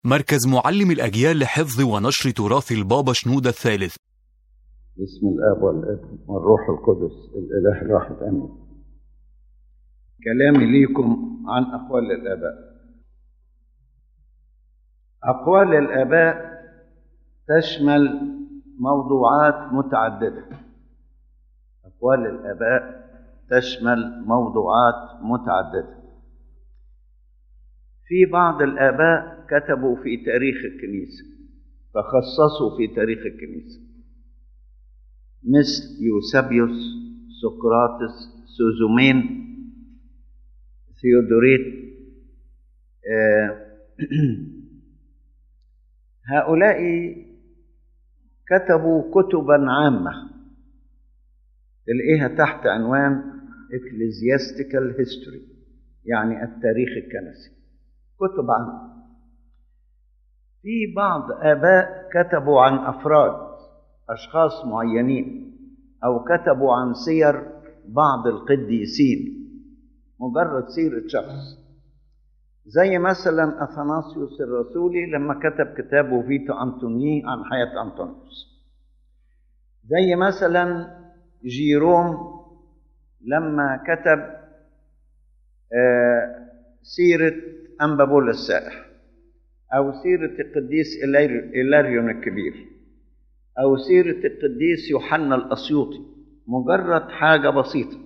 مركز معلم الأجيال لحفظ ونشر تراث البابا شنودة الثالث بسم الاب والابن والروح القدس الاله الواحد امين كلامي ليكم عن اقوال الاباء اقوال الاباء تشمل موضوعات متعدده اقوال الاباء تشمل موضوعات متعدده في بعض الاباء كتبوا في تاريخ الكنيسه تخصصوا في تاريخ الكنيسه مثل يوسابيوس سقراطس سوزومين ثيودوريت آه هؤلاء كتبوا كتبا عامة تلاقيها تحت عنوان Ecclesiastical History يعني التاريخ الكنسي كتب عامة في بعض آباء كتبوا عن أفراد أشخاص معينين أو كتبوا عن سير بعض القديسين مجرد سيرة شخص زي مثلا أثناسيوس الرسولي لما كتب كتابه فيتو أنطوني عن حياة أنطونيوس زي مثلا جيروم لما كتب آه سيرة أنبابول السائح أو سيرة القديس إلاريون الكبير أو سيرة القديس يوحنا الأسيوطي مجرد حاجة بسيطة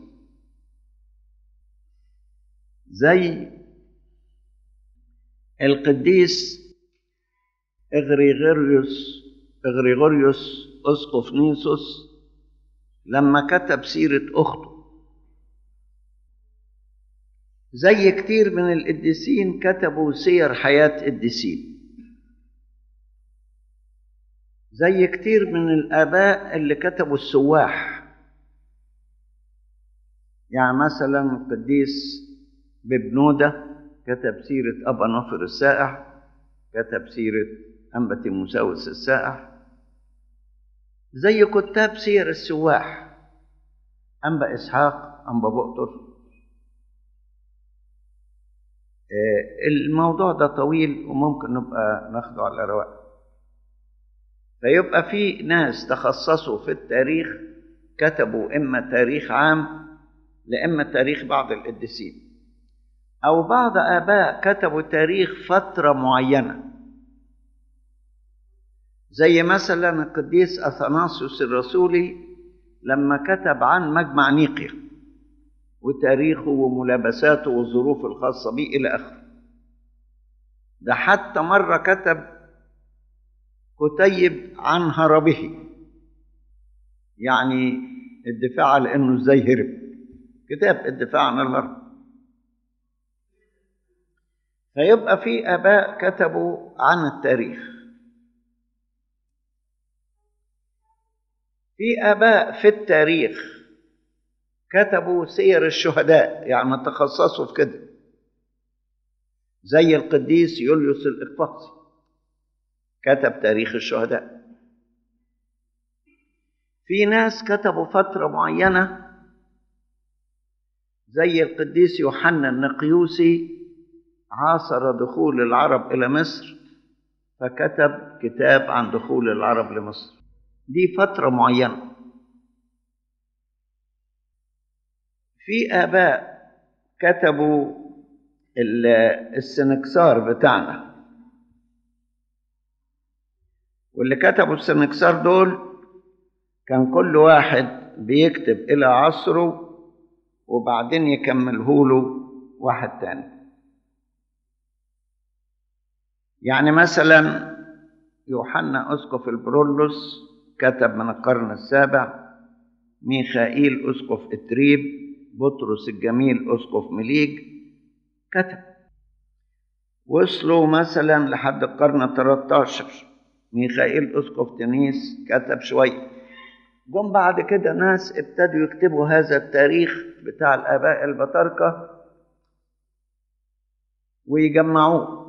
زي القديس إغريغوريوس إغريغوريوس أسقف نيسوس لما كتب سيرة أخته زي كتير من القديسين كتبوا سير حياة قديسين زي كتير من الآباء اللي كتبوا السواح يعني مثلا القديس ببنودة كتب سيرة أبا نفر السائح كتب سيرة أنبا تيموساوس السائح زي كتاب سير السواح أنبا إسحاق أنبا بؤطر الموضوع ده طويل وممكن نبقى ناخده على رواق فيبقى في ناس تخصصوا في التاريخ كتبوا إما تاريخ عام لإما تاريخ بعض القديسين أو بعض آباء كتبوا تاريخ فترة معينة زي مثلا القديس أثناسيوس الرسولي لما كتب عن مجمع نيقيا وتاريخه وملابساته والظروف الخاصة به إلى آخره ده حتى مرة كتب كتيب عن هربه يعني الدفاع على انه ازاي هرب كتاب الدفاع عن الهرب فيبقى في اباء كتبوا عن التاريخ في اباء في التاريخ كتبوا سير الشهداء يعني تخصصوا في كده زي القديس يوليوس الاقفاصي كتب تاريخ الشهداء في ناس كتبوا فترة معينة زي القديس يوحنا النقيوسي عاصر دخول العرب إلى مصر فكتب كتاب عن دخول العرب لمصر دي فترة معينة في آباء كتبوا السنكسار بتاعنا واللي كتبوا السنكسار دول كان كل واحد بيكتب إلى عصره وبعدين يكمله له واحد تاني يعني مثلا يوحنا أسقف البرولوس كتب من القرن السابع ميخائيل أسقف إتريب بطرس الجميل أسقف مليج كتب وصلوا مثلا لحد القرن 13 ميخائيل أسقف تنيس كتب شوية جم بعد كده ناس ابتدوا يكتبوا هذا التاريخ بتاع الآباء البطاركة ويجمعوه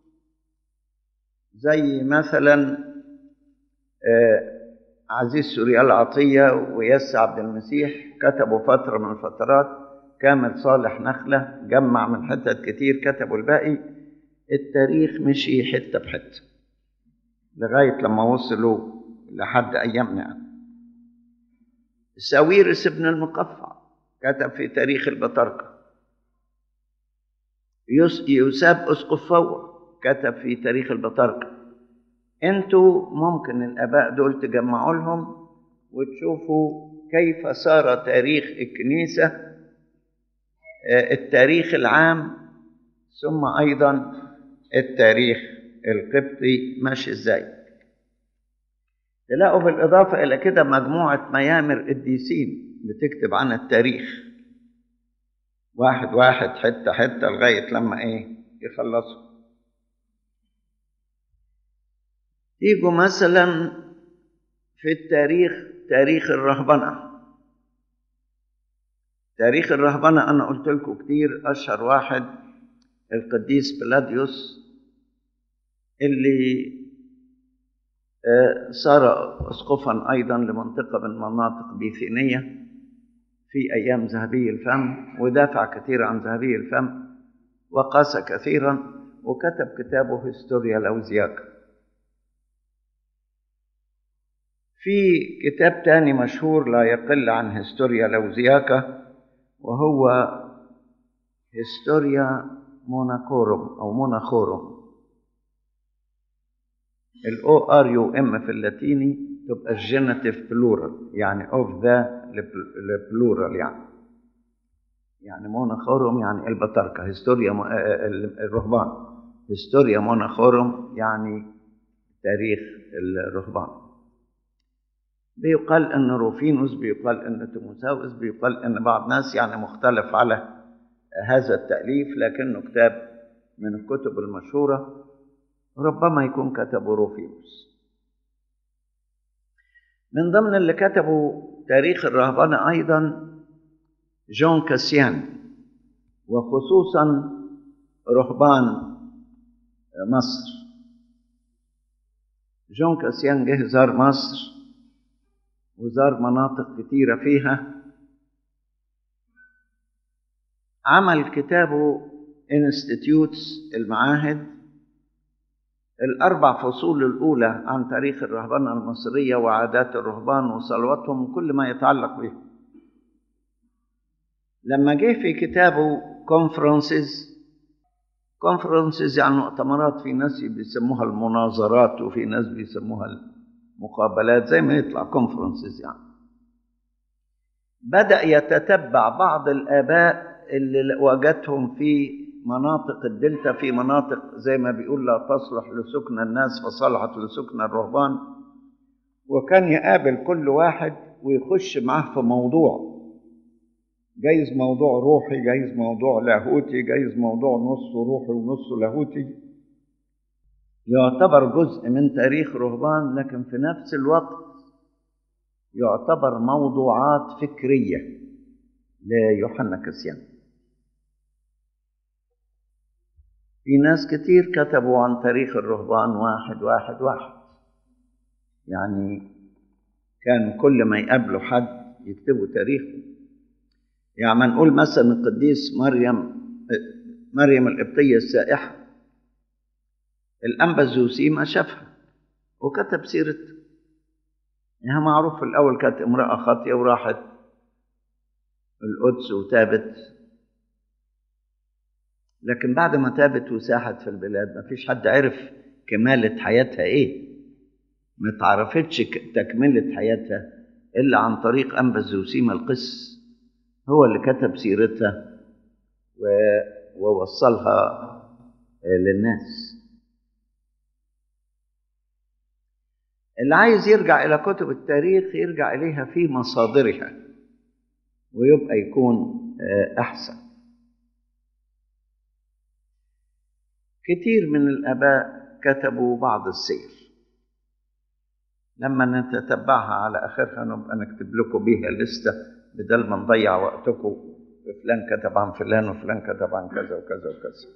زي مثلا عزيز سوريال عطية وياس عبد المسيح كتبوا فترة من الفترات كامل صالح نخلة جمع من حتت كتير كتبوا الباقي التاريخ مشي حتة بحتة لغاية لما وصلوا لحد أيامنا يعني. ساويرس بن المقفع كتب في تاريخ البطاركة يوساب أسقف فوة كتب في تاريخ البطاركة انتوا ممكن الآباء دول تجمعوا لهم وتشوفوا كيف صار تاريخ الكنيسة التاريخ العام ثم أيضا التاريخ القبطي ماشي ازاي تلاقوا بالإضافة إلى كده مجموعة ميامر قديسين بتكتب عن التاريخ واحد واحد حتة حتة لغاية لما إيه يخلصوا يجوا مثلا في التاريخ تاريخ الرهبنة تاريخ الرهبنة أنا قلت لكم كتير أشهر واحد القديس بلاديوس اللي صار اسقفا ايضا لمنطقه من مناطق بيثينيه في ايام ذهبي الفم ودافع كثير عن ذهبي الفم وقاس كثيرا وكتب كتابه هيستوريا لوزياكا في كتاب تاني مشهور لا يقل عن هيستوريا لوزياكا وهو هيستوريا موناكوروم او موناخوروم الاو ار يو ام في اللاتيني تبقى الجينيتيف بلورال يعني اوف ذا البلورال يعني يعني موناخورم يعني البطاركة هيستوريا م... الرهبان هيستوريا موناخورم يعني تاريخ الرهبان بيقال ان روفينوس بيقال ان تيموساوس بيقال ان بعض ناس يعني مختلف على هذا التأليف لكنه كتاب من الكتب المشهوره ربما يكون كتبه روفيوس من ضمن اللي كتبوا تاريخ الرهبنة أيضا جون كاسيان وخصوصا رهبان مصر جون كاسيان جه زار مصر وزار مناطق كتيرة فيها عمل كتابه انستيتيوتس المعاهد الأربع فصول الأولى عن تاريخ الرهبنة المصرية وعادات الرهبان وصلواتهم وكل ما يتعلق به لما جه في كتابه كونفرنسز كونفرنسز يعني مؤتمرات في ناس بيسموها المناظرات وفي ناس بيسموها المقابلات زي ما يطلع كونفرنسز يعني بدأ يتتبع بعض الآباء اللي وجدهم في مناطق الدلتا في مناطق زي ما بيقول لا تصلح لسكن الناس فصلحت لسكن الرهبان وكان يقابل كل واحد ويخش معاه في موضوع جايز موضوع روحي جايز موضوع لاهوتي جايز موضوع نص روحي ونص لاهوتي يعتبر جزء من تاريخ رهبان لكن في نفس الوقت يعتبر موضوعات فكرية ليوحنا كسيان في ناس كتير كتبوا عن تاريخ الرهبان واحد واحد واحد يعني كان كل ما يقابلوا حد يكتبوا تاريخه يعني ما نقول مثلا القديس مريم مريم القبطية السائحة الأنبا الزوسيما شافها وكتب سيرتها يعني معروف في الأول كانت امرأة خاطية وراحت القدس وتابت لكن بعد ما تابت وساحت في البلاد ما فيش حد عرف كمالة حياتها ايه ما تعرفتش تكملة حياتها إلا عن طريق أنبا الزوسيما القس هو اللي كتب سيرتها ووصلها للناس اللي عايز يرجع إلى كتب التاريخ يرجع إليها في مصادرها ويبقى يكون أحسن كتير من الآباء كتبوا بعض السير لما نتتبعها على آخرها نبقى نكتب لكم بيها لستة بدل ما نضيع وقتكم فلان كتب عن فلان وفلان كتب عن كذا وكذا وكذا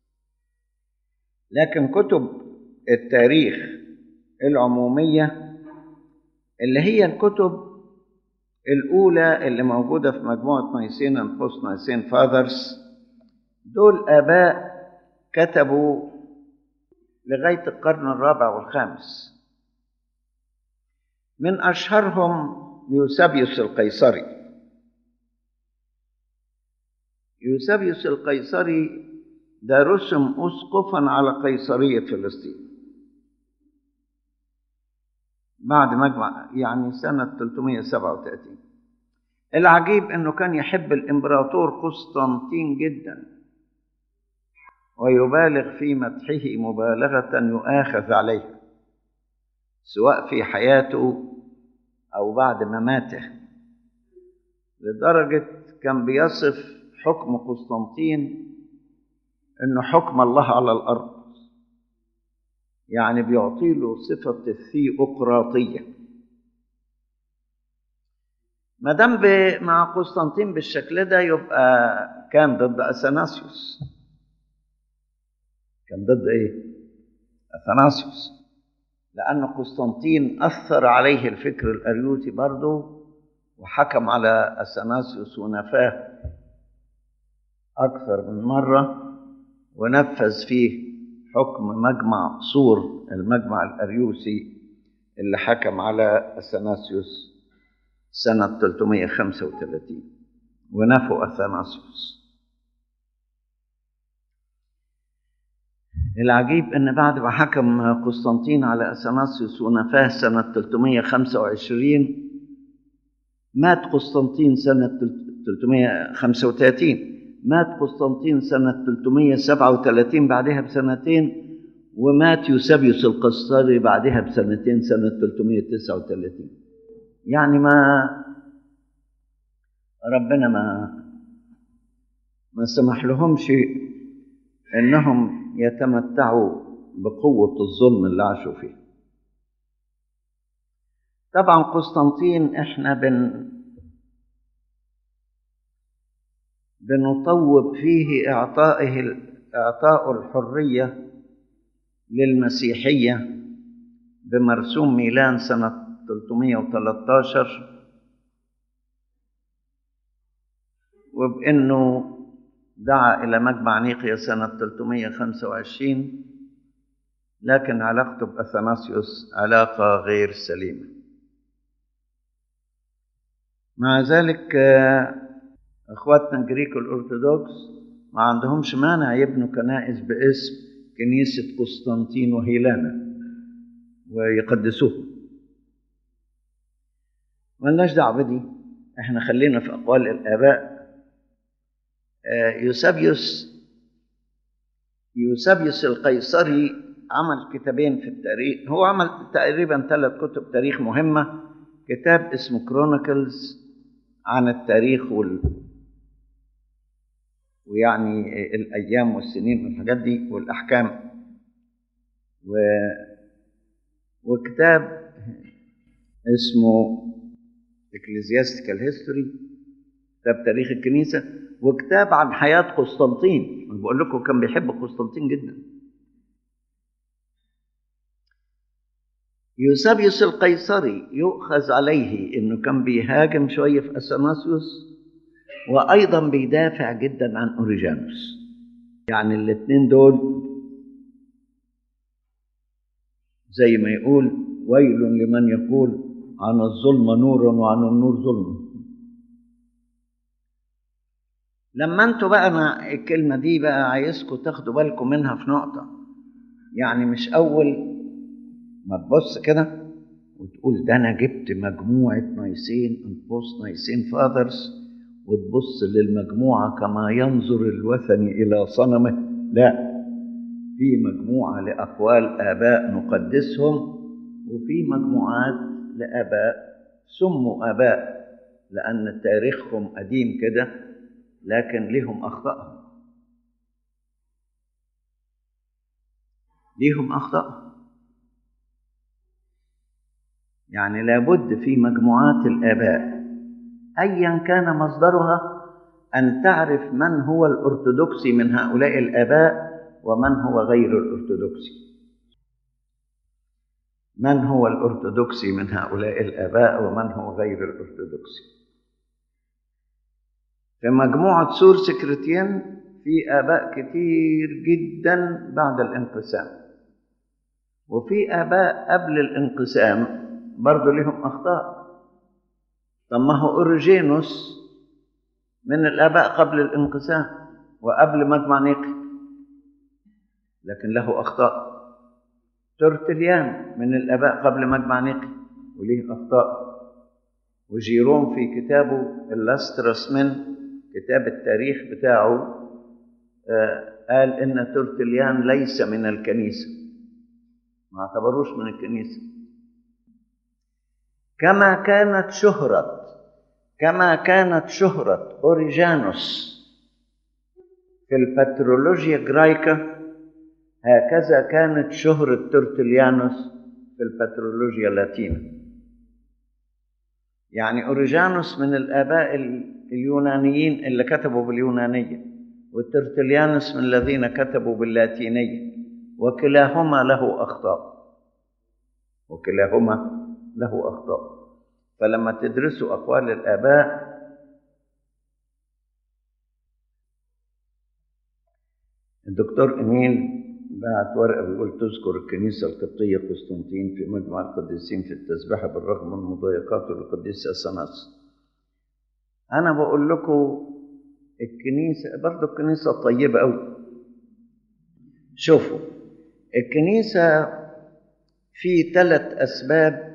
لكن كتب التاريخ العمومية اللي هي الكتب الأولى اللي موجودة في مجموعة نايسين بوست نايسين فاذرز دول آباء كتبوا لغاية القرن الرابع والخامس من أشهرهم يوسابيوس القيصري يوسابيوس القيصري ده رسم أسقفا على قيصرية فلسطين بعد مجمع يعني سنة 337 العجيب أنه كان يحب الإمبراطور قسطنطين جدا ويبالغ في مدحه مبالغة يؤاخذ عليها سواء في حياته أو بعد مماته لدرجة كان بيصف حكم قسطنطين انه حكم الله على الارض يعني بيعطي له صفه الثيوقراطيه ما دام مع قسطنطين بالشكل ده يبقى كان ضد اثناسيوس كان ضد ايه اثناسيوس لان قسطنطين اثر عليه الفكر الاريوسي برضه وحكم على اثناسيوس ونفاه اكثر من مره ونفذ فيه حكم مجمع صور المجمع الأريوسي اللي حكم على أثناسيوس سنة 335 ونفوا أثناسيوس العجيب أن بعد ما حكم قسطنطين على أثناسيوس ونفاه سنة 325 مات قسطنطين سنة 335 مات قسطنطين سنة 337 بعدها بسنتين ومات يوسابيوس القسطري بعدها بسنتين سنة 339 يعني ما ربنا ما ما سمح لهمش انهم يتمتعوا بقوة الظلم اللي عاشوا فيه طبعا قسطنطين احنا بن بنطوب فيه إعطائه إعطاء الحرية للمسيحية بمرسوم ميلان سنة 313 وبأنه دعا إلى مجمع نيقيا سنة 325 لكن علاقته بأثناسيوس علاقة غير سليمة مع ذلك اخواتنا الجريك الارثوذكس ما عندهمش مانع يبنوا كنائس باسم كنيسة قسطنطين وهيلانا ويقدسوه ملناش دعوة بدي احنا خلينا في أقوال الآباء يوسابيوس يوسابيوس القيصري عمل كتابين في التاريخ هو عمل تقريبا ثلاث كتب تاريخ مهمة كتاب اسمه كرونيكلز عن التاريخ وال ويعني الأيام والسنين والحاجات دي والأحكام و... وكتاب اسمه Ecclesiastical History كتاب تاريخ الكنيسة وكتاب عن حياة قسطنطين بقول لكم كان بيحب قسطنطين جدا يوسابيوس القيصري يؤخذ عليه انه كان بيهاجم شويه في اثناسيوس وايضا بيدافع جدا عن اوريجانوس يعني الاثنين دول زي ما يقول ويل لمن يقول عن الظلم نور وعن النور ظلم لما انتوا بقى مع الكلمه دي بقى عايزكم تاخدوا بالكم منها في نقطه يعني مش اول ما تبص كده وتقول ده انا جبت مجموعه نايسين انفوس نايسين فاذرز وتبص للمجموعه كما ينظر الوثني الى صنمه لا في مجموعه لاقوال اباء نقدسهم وفي مجموعات لاباء سموا اباء لان تاريخهم قديم كده لكن لهم اخطائهم ليهم اخطائهم يعني لابد في مجموعات الآباء أيا كان مصدرها أن تعرف من هو الأرثوذكسي من هؤلاء الآباء ومن هو غير الأرثوذكسي من هو الأرثوذكسي من هؤلاء الآباء ومن هو غير الأرثوذكسي في مجموعة سور سكرتين في آباء كتير جدا بعد الانقسام وفي آباء قبل الانقسام برضه لهم أخطاء طب ما هو أوريجينوس من الآباء قبل الانقسام وقبل مجمع نيقي لكن له أخطاء ترتليان من الآباء قبل مجمع نيقي وليه أخطاء وجيروم في كتابه اللاسترس من كتاب التاريخ بتاعه آه قال إن ترتليان ليس من الكنيسة ما اعتبروش من الكنيسة كما كانت شهرة كما كانت شهرة أوريجانوس في البترولوجيا جرايكا هكذا كانت شهرة ترتليانوس في البترولوجيا اللاتينة يعني أوريجانوس من الآباء اليونانيين اللي كتبوا باليونانية وترتليانوس من الذين كتبوا باللاتينية وكلاهما له أخطاء وكلاهما له أخطاء فلما تدرسوا أقوال الآباء الدكتور إمين بعت ورقة بيقول تذكر الكنيسة القبطية قسطنطين في مجمع القديسين في التسبحة بالرغم من مضايقاته للقديس أثناس أنا بقول لكم الكنيسة برضه الكنيسة طيبة أوي شوفوا الكنيسة في ثلاث أسباب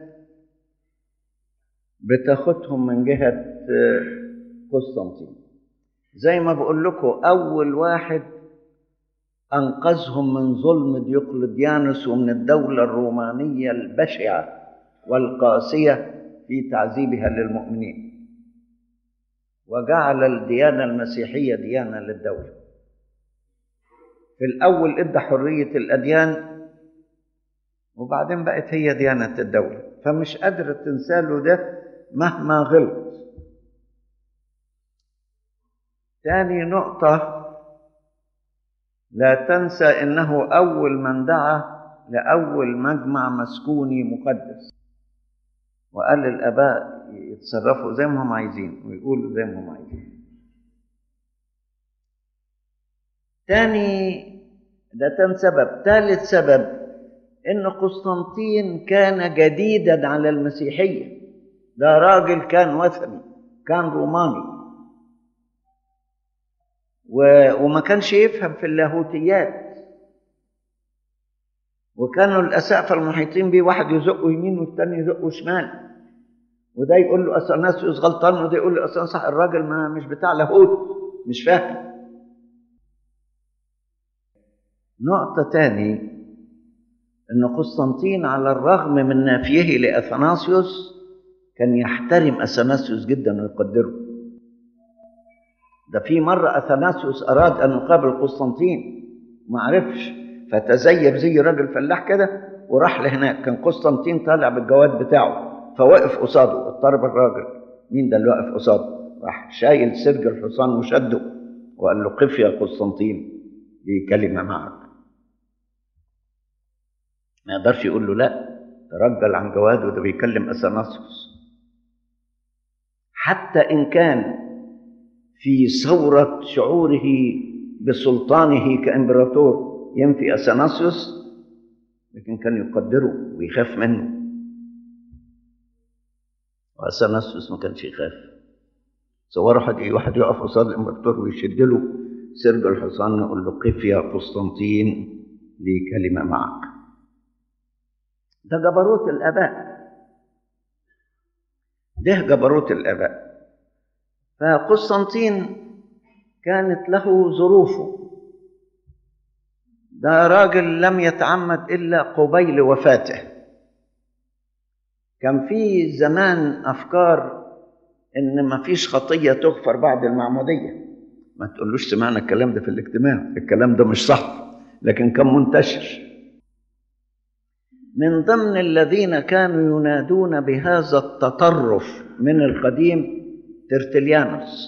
بتاخدهم من جهة قسطنطين زي ما بقول لكم أول واحد أنقذهم من ظلم ديوقلديانوس ومن الدولة الرومانية البشعة والقاسية في تعذيبها للمؤمنين وجعل الديانة المسيحية ديانة للدولة في الأول إدى حرية الأديان وبعدين بقت هي ديانة الدولة فمش قادرة تنساله ده مهما غلط تاني نقطة لا تنسى انه اول من دعا لاول مجمع مسكوني مقدس وقال للاباء يتصرفوا زي ما هم عايزين ويقولوا زي ما هم عايزين تاني ده تاني سبب ثالث سبب ان قسطنطين كان جديدا على المسيحيه ده راجل كان وثني كان روماني و... وما كانش يفهم في اللاهوتيات وكانوا الأسقفة المحيطين بيه واحد يزقه يمين والتاني يزقه شمال وده يقول له أثناسيوس غلطان وده يقول له أصلا صح الراجل ما مش بتاع لاهوت مش فاهم نقطة تاني أن قسطنطين على الرغم من نافيه لأثناسيوس كان يحترم أثناسيوس جدا ويقدره ده في مرة أثناسيوس أراد أن يقابل قسطنطين ما عرفش فتزيب زي راجل فلاح كده وراح لهناك كان قسطنطين طالع بالجواد بتاعه فوقف قصاده اضطرب الراجل مين ده اللي واقف قصاده راح شايل سرج الحصان وشده وقال له قف يا قسطنطين دي كلمة معك ما يقدرش يقول له لا ترجل عن جواده ده بيكلم اثناسيوس حتى ان كان في ثورة شعوره بسلطانه كإمبراطور ينفي أثناسيوس لكن كان يقدره ويخاف منه وأثناسيوس ما كانش يخاف صور واحد واحد يقف قصاد الإمبراطور ويشد له سرج الحصان يقول له قف يا قسطنطين لي كلمة معك ده جبروت الآباء ده جبروت الآباء فقسطنطين كانت له ظروفه ده راجل لم يتعمد الا قبيل وفاته كان في زمان افكار ان ما فيش خطيه تغفر بعد المعموديه ما تقولوش سمعنا الكلام ده في الاجتماع الكلام ده مش صح لكن كان منتشر من ضمن الذين كانوا ينادون بهذا التطرف من القديم ترتليانوس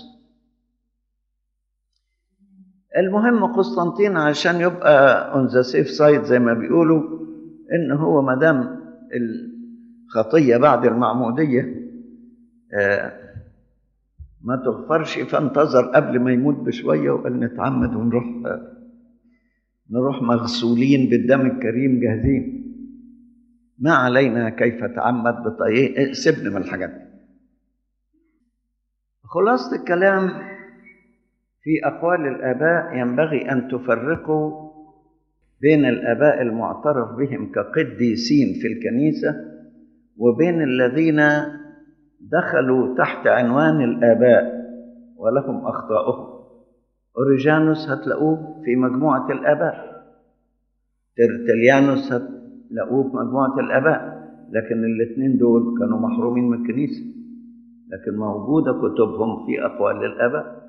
المهم قسطنطين عشان يبقى اون ذا سيف سايد زي ما بيقولوا ان هو ما دام الخطيه بعد المعموديه آه ما تغفرش فانتظر قبل ما يموت بشويه وقال نتعمد ونروح آه نروح مغسولين بالدم الكريم جاهزين ما علينا كيف تعمد بطريقة سيبنا من الحاجات دي خلاصة الكلام في أقوال الآباء ينبغي أن تفرقوا بين الآباء المعترف بهم كقديسين في الكنيسة وبين الذين دخلوا تحت عنوان الآباء ولهم أخطاؤهم أوريجانوس هتلاقوه في مجموعة الآباء ترتليانوس هتلاقوه في مجموعة الآباء لكن الاثنين دول كانوا محرومين من الكنيسة لكن موجودة كتبهم في أقوال الآباء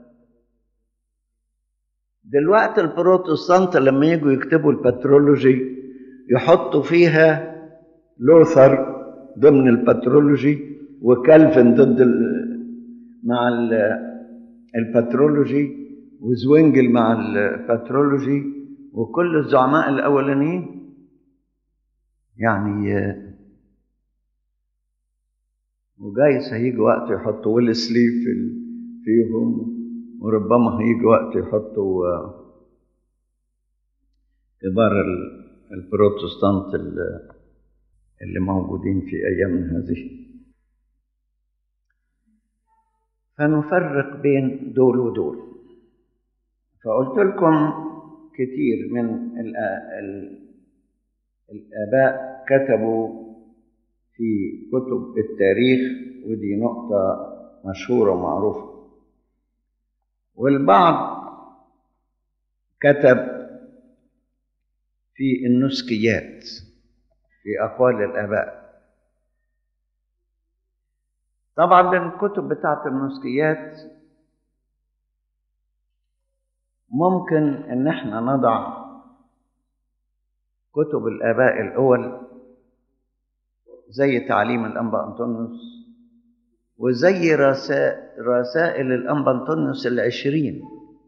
دلوقتي البروتستانت لما يجوا يكتبوا البترولوجي يحطوا فيها لوثر ضمن البترولوجي وكالفن ضد ال مع ال البترولوجي وزوينجل مع البترولوجي وكل الزعماء الاولانيين يعني وجايز هيجي وقت يحطوا ويل سليب في فيهم وربما هيجي وقت يحطوا كبار البروتستانت اللي موجودين في ايامنا هذه فنفرق بين دول ودول فقلت لكم كتير من الآباء كتبوا في كتب التاريخ ودي نقطة مشهورة ومعروفة والبعض كتب في النسكيات في أقوال الآباء طبعا الكتب بتاعت النسكيات ممكن ان احنا نضع كتب الاباء الاول زي تعليم الانبا انطونيوس وزي رسائل, رسائل الانبا انطونيوس العشرين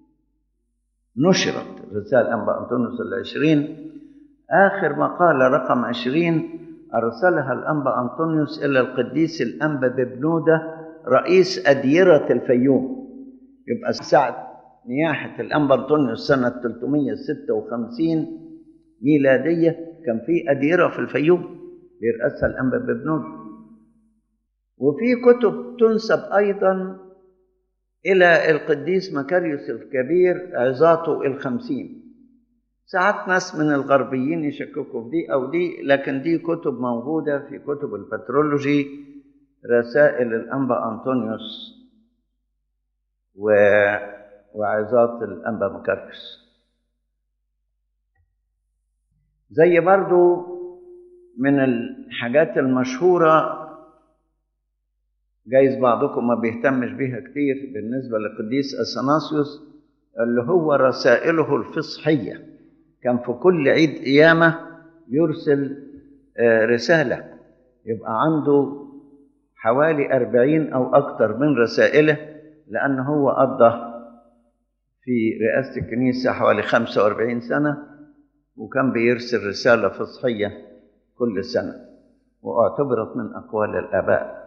نشرت رسائل الانبا انطونيوس العشرين اخر مقاله رقم عشرين أرسلها الأنبا أنطونيوس إلى القديس الأنبا ببنودة رئيس أديرة الفيوم يبقى ساعة نياحة الأنبا أنطونيوس سنة 356 ميلادية كان في أديرة في الفيوم بيرأسها الأنبا ببنودة وفي كتب تنسب أيضا إلى القديس مكاريوس الكبير عظاته الخمسين ساعات ناس من الغربيين يشككوا في دي او دي لكن دي كتب موجوده في كتب البترولوجي رسائل الانبا انطونيوس و... وعظات الانبا مكاركس زي برضو من الحاجات المشهوره جايز بعضكم ما بيهتمش بيها كتير بالنسبه للقديس اثناسيوس اللي هو رسائله الفصحيه كان في كل عيد قيامة يرسل رسالة يبقى عنده حوالي أربعين أو أكثر من رسائله لأن هو قضى في رئاسة الكنيسة حوالي خمسة وأربعين سنة وكان بيرسل رسالة فصحية كل سنة واعتبرت من أقوال الآباء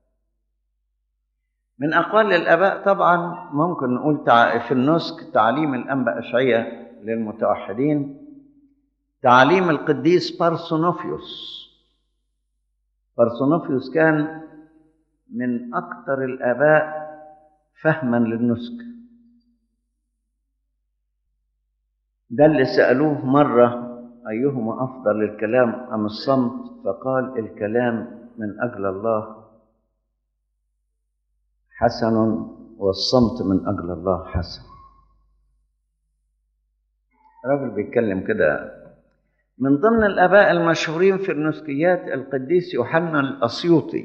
من أقوال الآباء طبعا ممكن نقول في النسك تعليم الأنبا أشعية للمتوحدين تعليم القديس بارسونوفيوس بارسونوفيوس كان من أكثر الآباء فهما للنسك ده اللي سألوه مرة أيهما أفضل الكلام أم الصمت فقال الكلام من أجل الله حسن والصمت من أجل الله حسن راجل بيتكلم كده من ضمن الآباء المشهورين في النسكيات القديس يوحنا الأسيوطي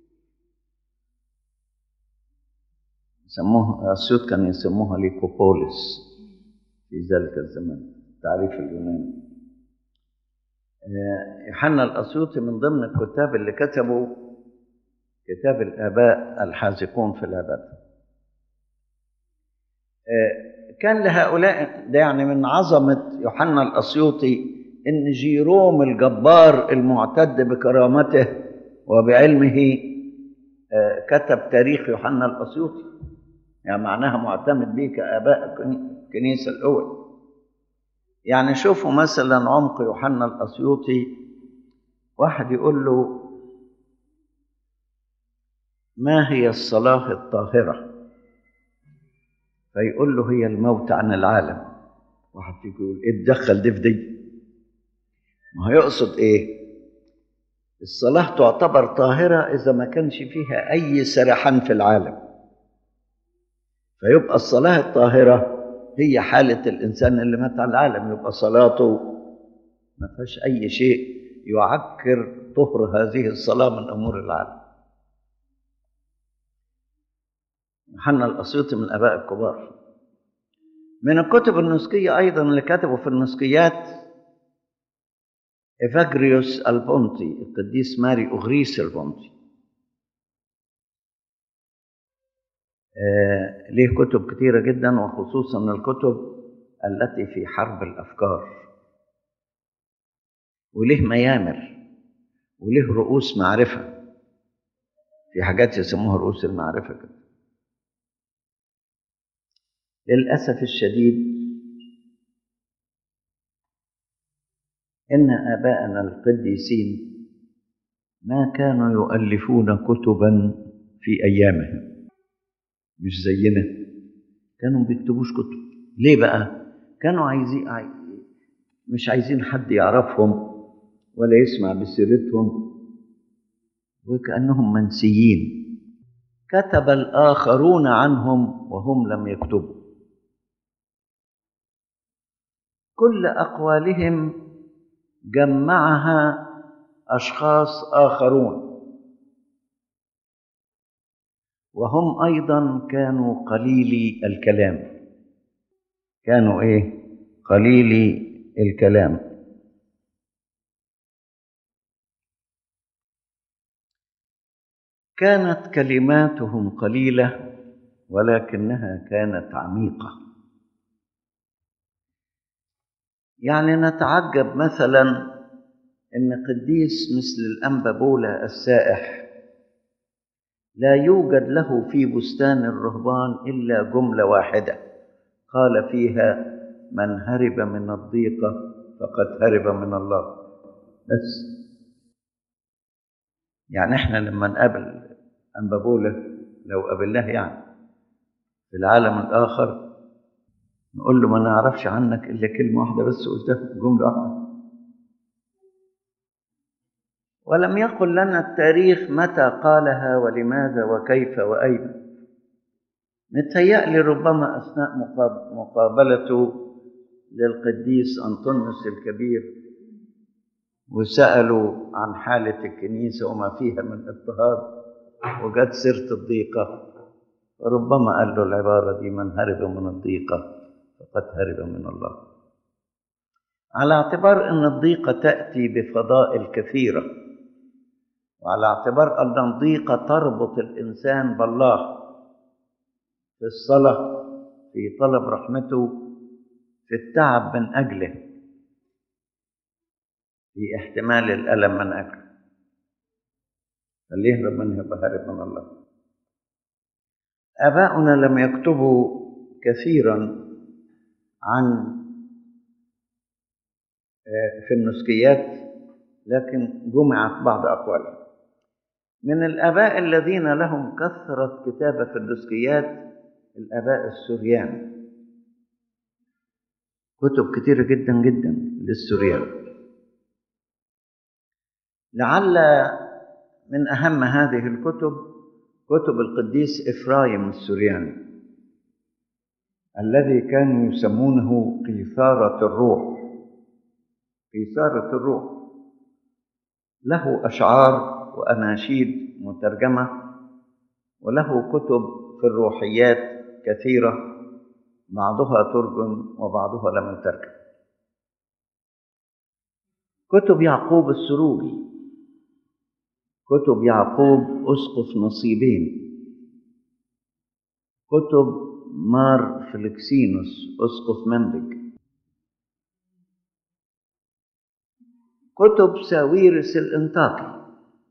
سموه أسيوط كان يسموها ليكوبوليس في ذلك الزمان التعريف اليوناني يوحنا الأسيوطي من ضمن الكتاب اللي كتبوا كتاب الآباء الحاذقون في العبادة كان لهؤلاء ده يعني من عظمة يوحنا الأسيوطي إن جيروم الجبار المعتد بكرامته وبعلمه كتب تاريخ يوحنا الأسيوطي يعني معناها معتمد به كآباء الكنيسة الأول يعني شوفوا مثلا عمق يوحنا الأسيوطي واحد يقول له ما هي الصلاة الطاهرة فيقول له هي الموت عن العالم واحد فيكم يقول ايه تدخل دي في دي ما هو يقصد ايه الصلاة تعتبر طاهرة إذا ما كانش فيها أي سرحان في العالم فيبقى الصلاة الطاهرة هي حالة الإنسان اللي مات على العالم يبقى صلاته ما فيهاش أي شيء يعكر طهر هذه الصلاة من أمور العالم يوحنا الأسيوطي من الآباء الكبار من الكتب النسكية أيضا اللي كتبوا في النسكيات إفاجريوس البونتي القديس ماري أغريس البونتي آه ليه كتب كثيرة جدا وخصوصا الكتب التي في حرب الأفكار وليه ميامر وليه رؤوس معرفة في حاجات يسموها رؤوس المعرفة كده للأسف الشديد إن آباءنا القديسين ما كانوا يؤلفون كتبا في أيامهم مش زينا كانوا بيكتبوش كتب ليه بقى كانوا عايزين عاي... مش عايزين حد يعرفهم ولا يسمع بسيرتهم وكأنهم منسيين كتب الآخرون عنهم وهم لم يكتبوا كل أقوالهم جمعها أشخاص آخرون وهم أيضا كانوا قليلي الكلام كانوا إيه؟ قليلي الكلام كانت كلماتهم قليلة ولكنها كانت عميقة يعني نتعجب مثلا ان قديس مثل الانبا بولا السائح لا يوجد له في بستان الرهبان الا جمله واحده قال فيها من هرب من الضيقه فقد هرب من الله بس يعني احنا لما نقابل انبا بولا لو قابلناه يعني في العالم الاخر نقول له ما نعرفش عنك الا كلمه واحده بس قلتها جمله واحده ولم يقل لنا التاريخ متى قالها ولماذا وكيف واين متهيألي ربما اثناء مقابلته للقديس انطونيوس الكبير وسالوا عن حاله الكنيسه وما فيها من اضطهاد وجت سيره الضيقه ربما قال له العباره دي من هرب من الضيقه فقد هرب من الله على اعتبار ان الضيقه تاتي بفضائل كثيره وعلى اعتبار ان الضيقه تربط الانسان بالله في الصلاه في طلب رحمته في التعب من اجله في احتمال الالم من اجله اللي يهرب منه يبقى هارب من الله اباؤنا لم يكتبوا كثيرا عن في النسكيات لكن جمعت بعض أقوالها من الآباء الذين لهم كثرة كتابة في النسكيات الآباء السوريان كتب كثيرة جدا جدا للسوريان لعل من أهم هذه الكتب كتب القديس إفرايم السورياني الذي كانوا يسمونه قيثارة الروح قيثارة الروح له أشعار وأناشيد مترجمة وله كتب في الروحيات كثيرة بعضها ترجم وبعضها لم يترجم كتب يعقوب السروجي كتب يعقوب أسقف نصيبين كتب مار فليكسينوس أسقف منبج كتب ساويرس الانطاكي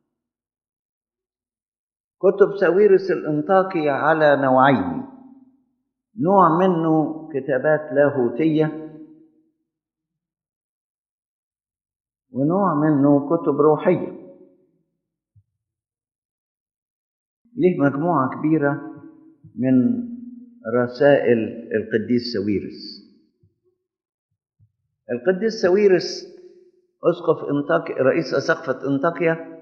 كتب ساويرس الانطاكي على نوعين نوع منه كتابات لاهوتيه ونوع منه كتب روحية ليه مجموعة كبيرة من رسائل القديس سويرس القديس سويرس أسقف انطاكيا رئيس أسقفة انطاكيا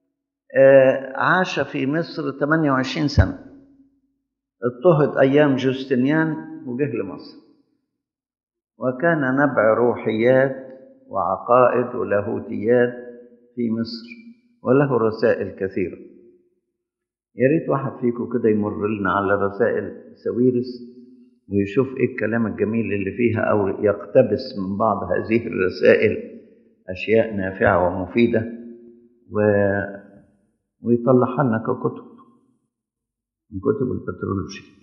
عاش في مصر 28 سنة اضطهد أيام جوستنيان وجه لمصر وكان نبع روحيات وعقائد ولاهوتيات في مصر وله رسائل كثيرة يا ريت واحد فيكم كده يمر لنا على رسائل سويرس ويشوف ايه الكلام الجميل اللي فيها او يقتبس من بعض هذه الرسائل اشياء نافعه ومفيده و... ويطلعها لنا ككتب من كتب البترولوجي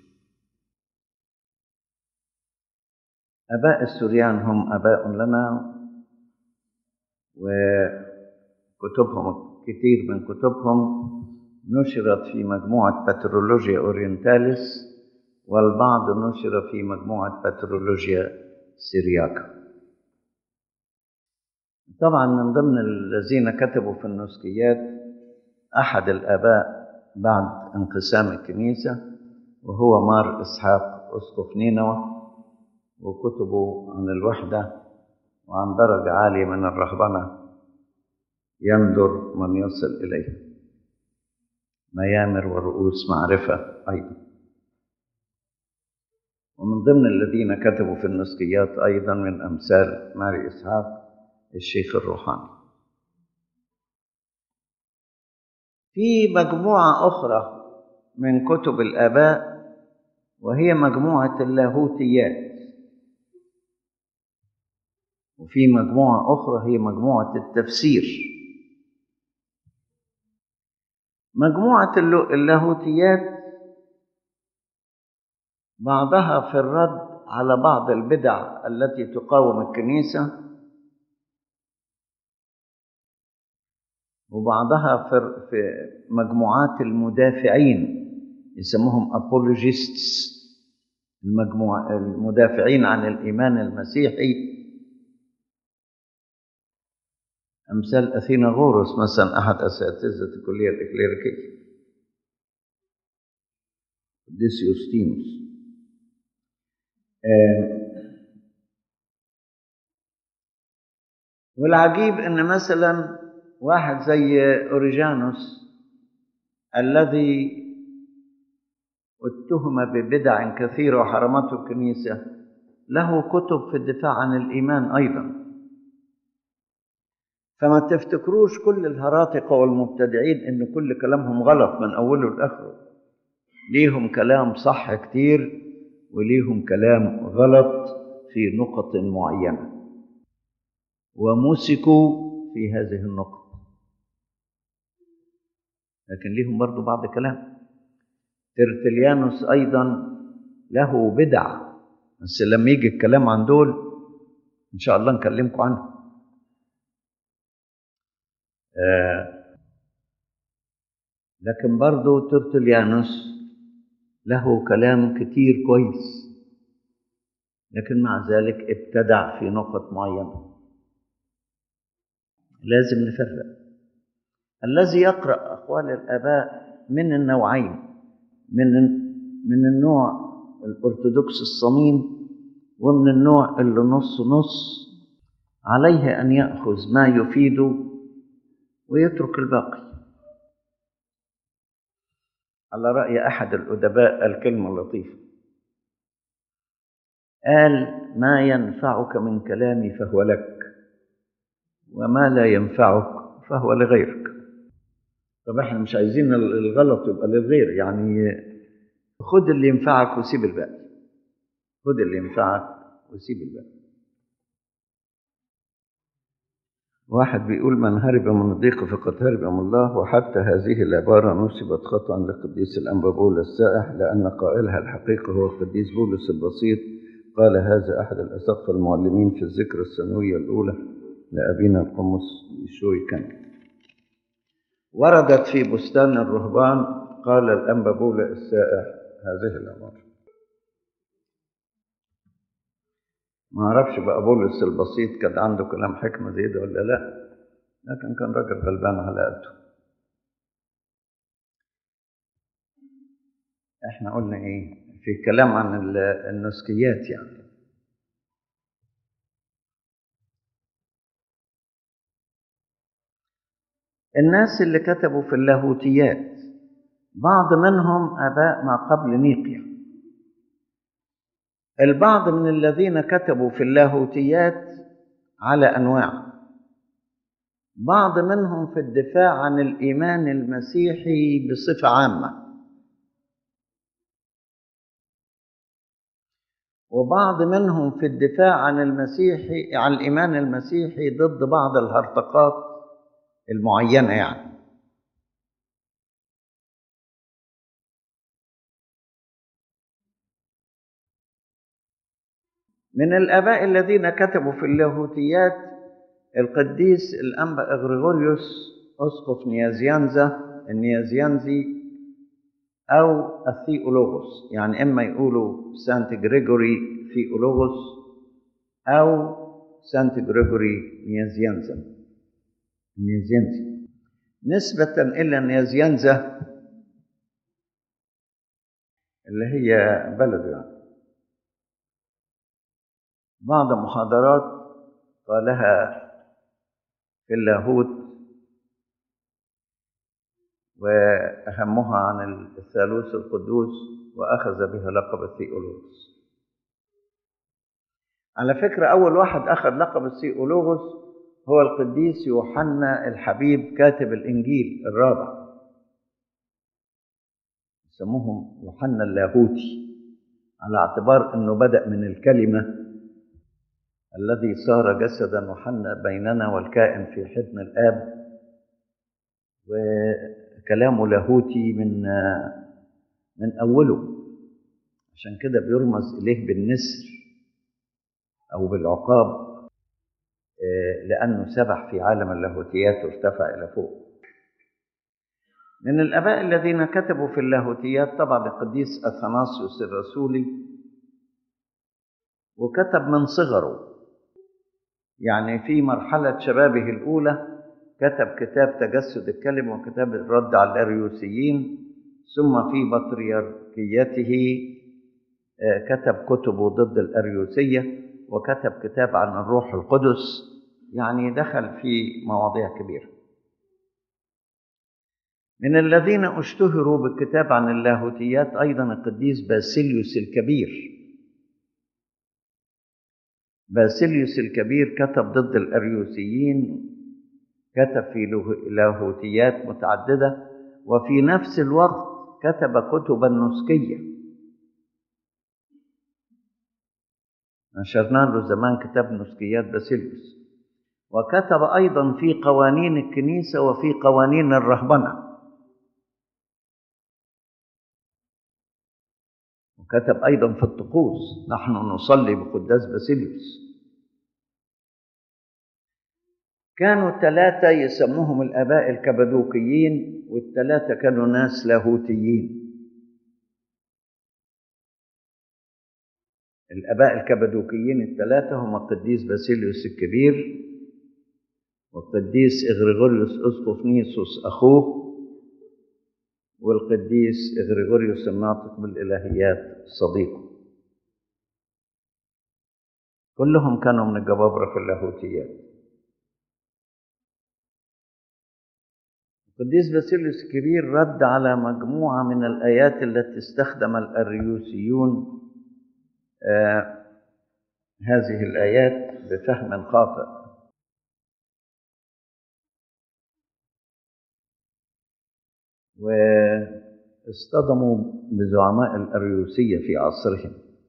اباء السوريان هم اباء لنا وكتبهم كثير من كتبهم نشرت في مجموعة بترولوجيا أورينتاليس والبعض نشر في مجموعة بترولوجيا سيرياكا طبعا من ضمن الذين كتبوا في النسكيات أحد الآباء بعد انقسام الكنيسة وهو مار إسحاق أسقف نينوى وكتبه عن الوحدة وعن درجة عالية من الرهبنة يندر من يصل إليه ميامر ورؤوس معرفة أيضا ومن ضمن الذين كتبوا في النسكيات أيضا من أمثال ماري إسحاق الشيخ الروحاني في مجموعة أخرى من كتب الآباء وهي مجموعة اللاهوتيات وفي مجموعة أخرى هي مجموعة التفسير مجموعة اللاهوتيات بعضها في الرد على بعض البدع التي تقاوم الكنيسة وبعضها في مجموعات المدافعين يسموهم apologists المجموع المدافعين عن الإيمان المسيحي أمثال أثينا غورس مثلا أحد أساتذة الكلية الإكليريكية قديس يوستينوس والعجيب أن مثلا واحد زي أوريجانوس الذي اتهم ببدع كثيرة وحرمته الكنيسة له كتب في الدفاع عن الإيمان أيضا فما تفتكروش كل الهراطقة والمبتدعين إن كل كلامهم غلط من أوله لآخره ليهم كلام صح كتير وليهم كلام غلط في نقط معينة ومسكوا في هذه النقط لكن ليهم برضو بعض كلام ترتليانوس أيضا له بدع بس لما يجي الكلام عن دول إن شاء الله نكلمكم عنه آه لكن برضو ترتليانوس له كلام كتير كويس لكن مع ذلك ابتدع في نقط معينة لازم نفرق الذي يقرأ أقوال الآباء من النوعين من من النوع الأرثوذكس الصميم ومن النوع اللي نص نص عليه أن يأخذ ما يفيده ويترك الباقي على رأي أحد الأدباء الكلمة اللطيفة قال ما ينفعك من كلامي فهو لك وما لا ينفعك فهو لغيرك طب احنا مش عايزين الغلط يبقى للغير يعني خد اللي ينفعك وسيب الباقي خد اللي ينفعك وسيب الباقي واحد بيقول من هرب من الضيق فقد هرب من الله وحتى هذه العبارة نسبت خطأ لقديس الأنبا بولس السائح لأن قائلها الحقيقة هو القديس بولس البسيط قال هذا أحد الأساقفة المعلمين في الذكرى السنوية الأولى لأبينا القمص بشوي كان وردت في بستان الرهبان قال الأنبا بولا السائح هذه العبارة ما اعرفش بقى بولس البسيط كان عنده كلام حكمة زي ده ولا لا لكن كان راجل غلبان على قده احنا قلنا ايه في كلام عن النسكيات يعني الناس اللي كتبوا في اللاهوتيات بعض منهم اباء ما قبل نيقيا البعض من الذين كتبوا في اللاهوتيات على انواع بعض منهم في الدفاع عن الايمان المسيحي بصفه عامه وبعض منهم في الدفاع عن المسيحي عن الايمان المسيحي ضد بعض الهرطقات المعينه يعني من الاباء الذين كتبوا في اللاهوتيات القديس الانبا اغريغوريوس اسقف نيازيانزا النيازيانزي او الثيولوغوس يعني اما يقولوا سانت جريجوري ثيولوغوس او سانت جريجوري نيازيانزا نيازيانزي نسبة إلى نيازيانزا اللي هي بلده يعني بعض محاضرات قالها في اللاهوت وأهمها عن الثالوث القدوس وأخذ بها لقب الثيولوغوس على فكرة أول واحد أخذ لقب الثيولوغوس هو القديس يوحنا الحبيب كاتب الإنجيل الرابع يسموهم يوحنا اللاهوتي على اعتبار أنه بدأ من الكلمة الذي صار جسدا وحنا بيننا والكائن في حضن الآب وكلامه لاهوتي من من أوله عشان كده بيرمز إليه بالنسر أو بالعقاب لأنه سبح في عالم اللاهوتيات وارتفع إلى فوق من الآباء الذين كتبوا في اللاهوتيات طبعا القديس أثناسيوس الرسولي وكتب من صغره يعني في مرحلة شبابه الأولى كتب كتاب تجسد الكلمة وكتاب الرد على الأريوسيين ثم في بطريركيته كتب كتبه ضد الأريوسية وكتب كتاب عن الروح القدس يعني دخل في مواضيع كبيرة من الذين اشتهروا بالكتاب عن اللاهوتيات أيضا القديس باسيليوس الكبير باسيليوس الكبير كتب ضد الأريوسيين كتب في لاهوتيات متعددة وفي نفس الوقت كتب كتبا نسكية نشرنا له زمان كتاب نسكيات باسيليوس وكتب أيضا في قوانين الكنيسة وفي قوانين الرهبنة وكتب أيضا في الطقوس نحن نصلي بقداس باسيليوس كانوا ثلاثة يسموهم الآباء الكبدوكيين والثلاثة كانوا ناس لاهوتيين الآباء الكبدوكيين الثلاثة هم القديس باسيليوس الكبير والقديس إغريغوريوس أسقف نيسوس أخوه والقديس إغريغوريوس الناطق بالإلهيات صديقه كلهم كانوا من الجبابرة في اللاهوتيات القديس باسيليوس الكبير رد على مجموعة من الآيات التي استخدم الأريوسيون آه هذه الآيات بفهم خاطئ واصطدموا بزعماء الأريوسية في عصرهم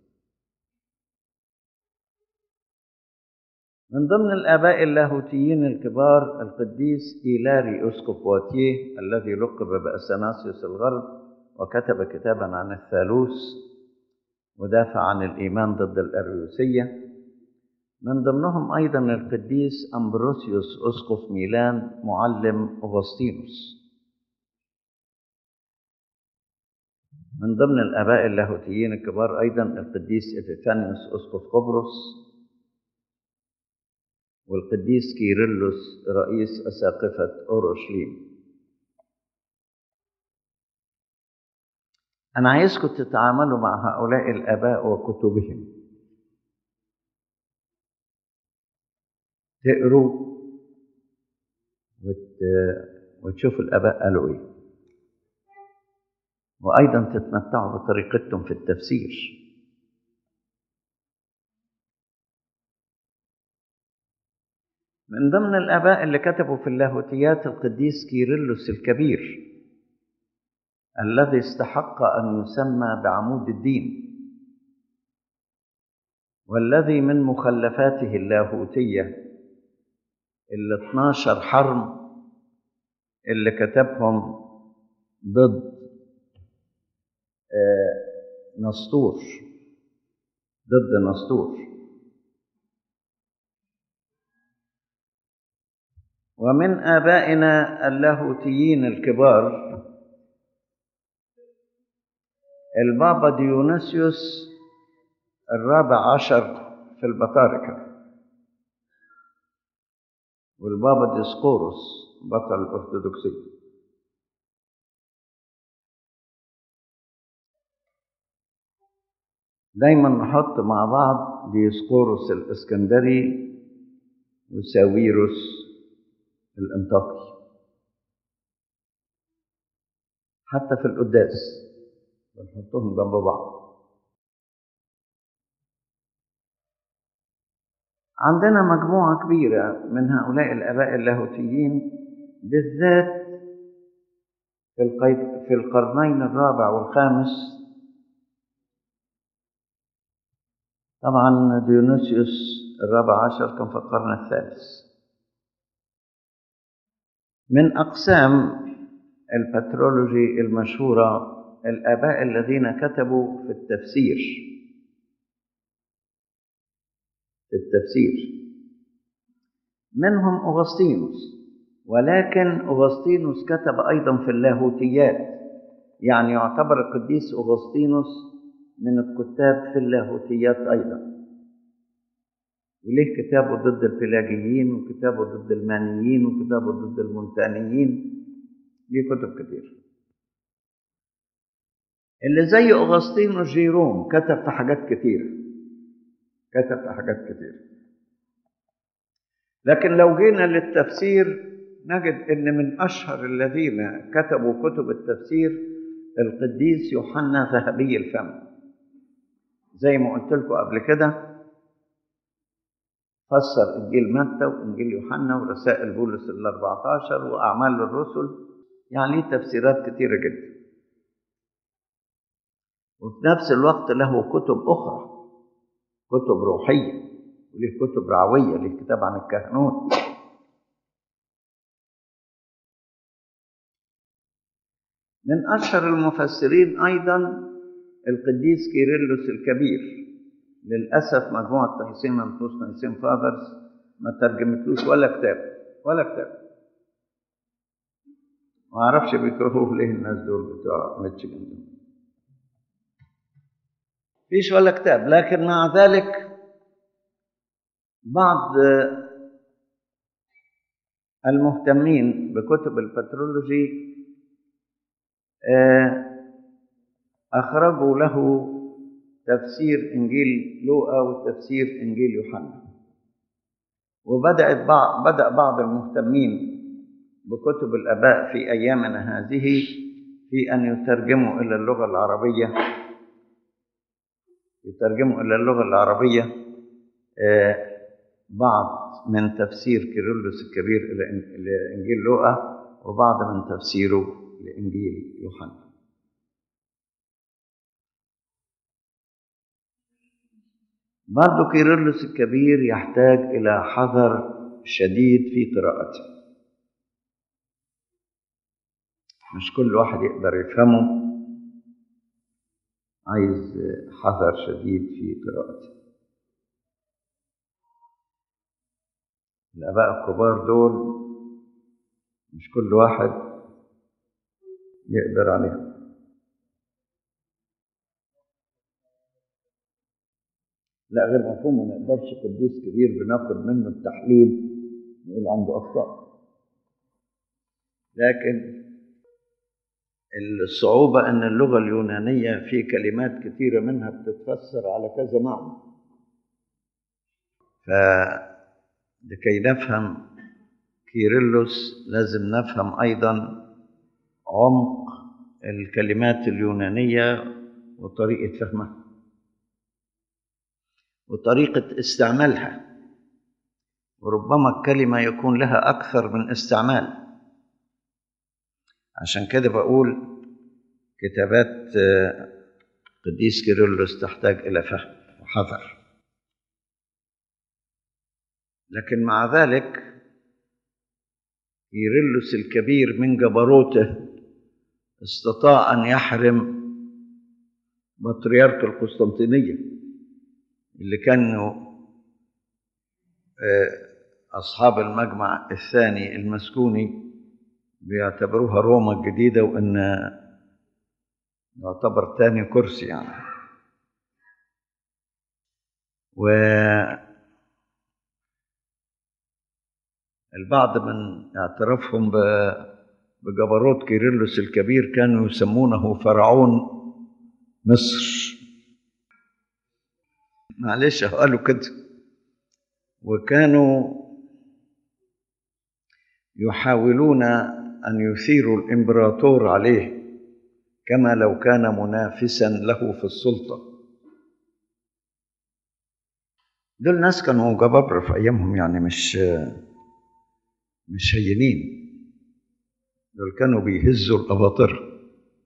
من ضمن الآباء اللاهوتيين الكبار القديس إيلاري أسقف واتيه الذي لقب بأثناسيوس الغرب وكتب كتابا عن الثالوث ودافع عن الإيمان ضد الأريوسية من ضمنهم أيضا القديس أمبروسيوس أسقف ميلان معلم أغسطينوس من ضمن الآباء اللاهوتيين الكبار أيضا القديس إبيفانيوس أسقف قبرص والقديس كيرلس رئيس أساقفة أورشليم أنا عايزكم تتعاملوا مع هؤلاء الآباء وكتبهم تقروا وت... وتشوفوا الآباء قالوا إيه وأيضا تتمتعوا بطريقتهم في التفسير من ضمن الآباء اللي كتبوا في اللاهوتيات القديس كيرلس الكبير الذي استحق أن يسمى بعمود الدين والذي من مخلفاته اللاهوتية ال 12 حرم اللي كتبهم ضد نسطور ضد نسطور ومن آبائنا اللاهوتيين الكبار البابا ديونيسيوس الرابع عشر في البطاركة والبابا ديسقورس بطل الأرثوذكسية دايما نحط مع بعض ديسقورس الإسكندري وساويروس الانطاكي حتى في القداس بنحطهم جنب بعض عندنا مجموعة كبيرة من هؤلاء الآباء اللاهوتيين بالذات في في القرنين الرابع والخامس طبعا ديونيسيوس الرابع عشر كان في القرن الثالث من أقسام البترولوجي المشهورة الآباء الذين كتبوا في التفسير في التفسير منهم أغسطينوس ولكن أغسطينوس كتب أيضا في اللاهوتيات يعني يعتبر القديس أغسطينوس من الكتاب في اللاهوتيات أيضا وليه كتابه ضد البيلاجيين وكتابه ضد المانيين وكتابه ضد المونتانيين ليه كتب كتير اللي زي أغسطينوس جيروم كتب في حاجات كتيرة كتب في حاجات كتيرة لكن لو جينا للتفسير نجد ان من اشهر الذين كتبوا كتب التفسير القديس يوحنا ذهبي الفم زي ما قلت لكم قبل كده فسر انجيل متى وانجيل يوحنا ورسائل بولس ال 14 واعمال الرسل يعني ليه تفسيرات كتيره جدا وفي نفس الوقت له كتب اخرى كتب روحيه وليه كتب رعويه ليه كتاب عن الكهنوت من اشهر المفسرين ايضا القديس كيرلس الكبير للاسف مجموعه تحسين منفوس تحسين فاذرز ما ترجمتلوش ولا كتاب ولا كتاب ما اعرفش بيكرهوه ليه الناس دول بتوع ميتشيجن فيش ولا كتاب لكن مع ذلك بعض المهتمين بكتب البترولوجي أخرجوا له تفسير إنجيل لوقا وتفسير إنجيل يوحنا وبدأت بعض بدأ بعض المهتمين بكتب الآباء في أيامنا هذه في أن يترجموا إلى اللغة العربية يترجموا إلى اللغة العربية بعض من تفسير كيرلس الكبير إلى إنجيل لوقا وبعض من تفسيره لإنجيل يوحنا برضو كيرلس الكبير يحتاج إلى حذر شديد في قراءته مش كل واحد يقدر يفهمه عايز حذر شديد في قراءته الآباء الكبار دول مش كل واحد يقدر عليها لا غير مفهوم ما نقدرش قديس كبير بناخد منه التحليل نقول عنده اخطاء لكن الصعوبة أن اللغة اليونانية في كلمات كثيرة منها بتتفسر على كذا معنى فلكي نفهم كيرلس لازم نفهم أيضا عمق الكلمات اليونانية وطريقة فهمها وطريقة استعمالها وربما الكلمة يكون لها أكثر من استعمال عشان كده بقول كتابات قديس كيرلس تحتاج إلى فهم وحذر لكن مع ذلك كيرلس الكبير من جبروته استطاع أن يحرم بطريرك القسطنطينية اللي كانوا أصحاب المجمع الثاني المسكوني بيعتبروها روما الجديدة وإن يعتبر تاني كرسي يعني و البعض من اعترافهم بجبروت كيرلس الكبير كانوا يسمونه فرعون مصر معلش قالوا كده وكانوا يحاولون أن يثيروا الإمبراطور عليه كما لو كان منافسا له في السلطة دول ناس كانوا جبابرة في أيامهم يعني مش مش هينين دول كانوا بيهزوا الأباطرة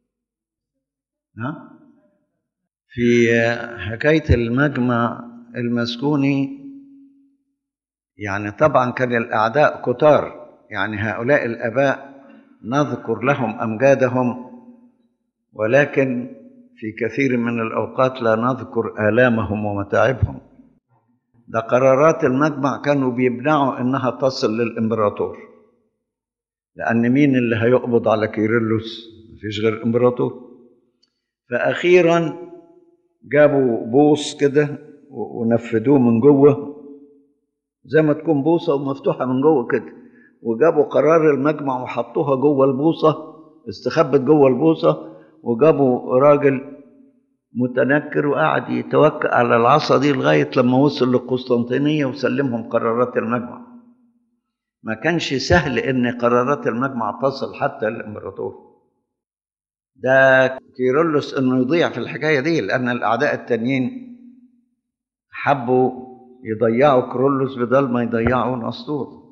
ها في حكاية المجمع المسكوني يعني طبعا كان الأعداء كتار يعني هؤلاء الآباء نذكر لهم أمجادهم ولكن في كثير من الأوقات لا نذكر آلامهم ومتاعبهم ده قرارات المجمع كانوا بيمنعوا إنها تصل للإمبراطور لأن مين اللي هيقبض على كيرلس مفيش غير إمبراطور فأخيرا جابوا بوص كده ونفذوه من جوه زي ما تكون بوصة ومفتوحة من جوه كده وجابوا قرار المجمع وحطوها جوه البوصة استخبت جوه البوصة وجابوا راجل متنكر وقعد يتوكل على العصا دي لغاية لما وصل للقسطنطينية وسلمهم قرارات المجمع ما كانش سهل ان قرارات المجمع تصل حتى للامبراطور ده كيرلس انه يضيع في الحكايه دي لان الاعداء التانيين حبوا يضيعوا كرولوس بدل ما يضيعوا نسطور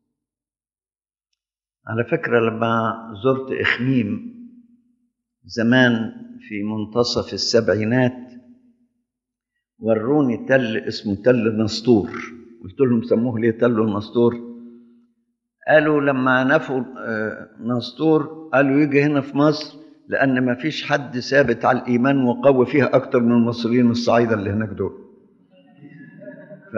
على فكره لما زرت اخميم زمان في منتصف السبعينات وروني تل اسمه تل نسطور قلت لهم سموه ليه تل النسطور قالوا لما نفوا نسطور قالوا يجي هنا في مصر لأن ما فيش حد ثابت على الإيمان وقوي فيها أكتر من المصريين الصعايدة اللي هناك دول ف...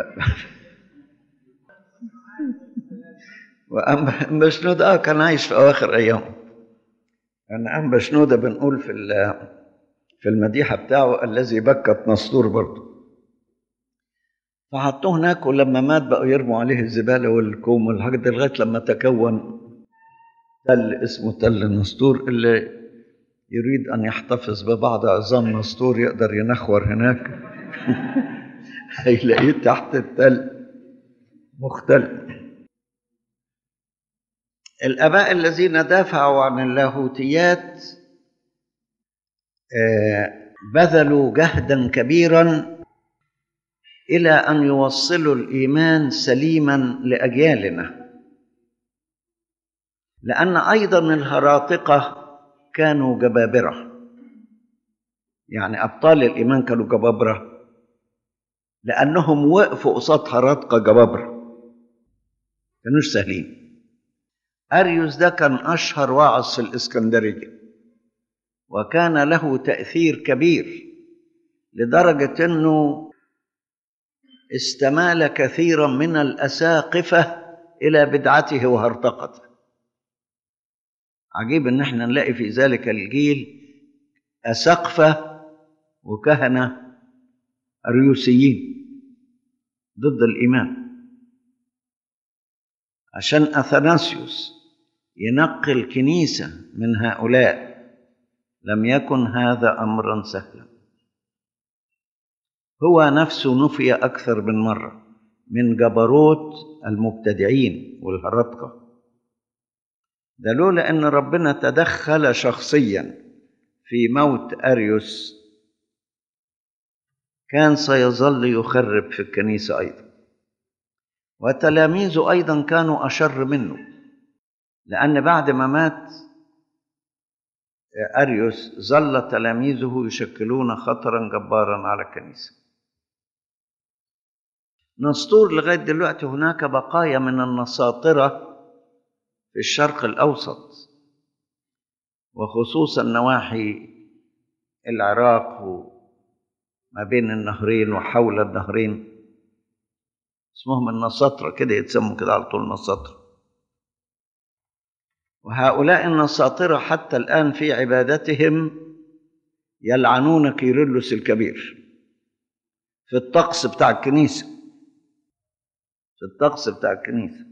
وأنبا شنودة آه كان عايش في أواخر أيامه كان أنبا شنودة بنقول في في المديحة بتاعه الذي بكت نسطور برضه فحطوه هناك ولما مات بقوا يرموا عليه الزباله والكوم والحاجات دي لغايه لما تكون تل اسمه تل نسطور اللي يريد ان يحتفظ ببعض عظام نسطور يقدر ينخور هناك هيلاقيه تحت التل مختلف الاباء الذين دافعوا عن اللاهوتيات بذلوا جهدا كبيرا الى ان يوصلوا الايمان سليما لاجيالنا لان ايضا الهراطقه كانوا جبابره يعني ابطال الايمان كانوا جبابره لانهم وقفوا قصاد هراطقه جبابره كانوش سهلين اريوس ده كان اشهر واعظ في الاسكندريه وكان له تاثير كبير لدرجه انه استمال كثيرا من الاساقفه الى بدعته وهرطقته عجيب ان احنا نلاقي في ذلك الجيل اساقفه وكهنه اريوسيين ضد الإيمان عشان أثناسيوس ينقي الكنيسة من هؤلاء لم يكن هذا أمرا سهلا هو نفسه نفي أكثر من مرة من جبروت المبتدعين والهرطقة ده لولا أن ربنا تدخل شخصيا في موت أريوس كان سيظل يخرب في الكنيسة أيضا وتلاميذه أيضا كانوا أشر منه لأن بعد ما مات أريوس ظل تلاميذه يشكلون خطرا جبارا على الكنيسة نسطور لغاية دلوقتي هناك بقايا من النساطرة في الشرق الأوسط وخصوصا نواحي العراق وما بين النهرين وحول النهرين اسمهم النساطرة كده يتسموا كده على طول نساطرة وهؤلاء النساطرة حتى الآن في عبادتهم يلعنون كيرلس الكبير في الطقس بتاع الكنيسة في الطقس بتاع الكنيسة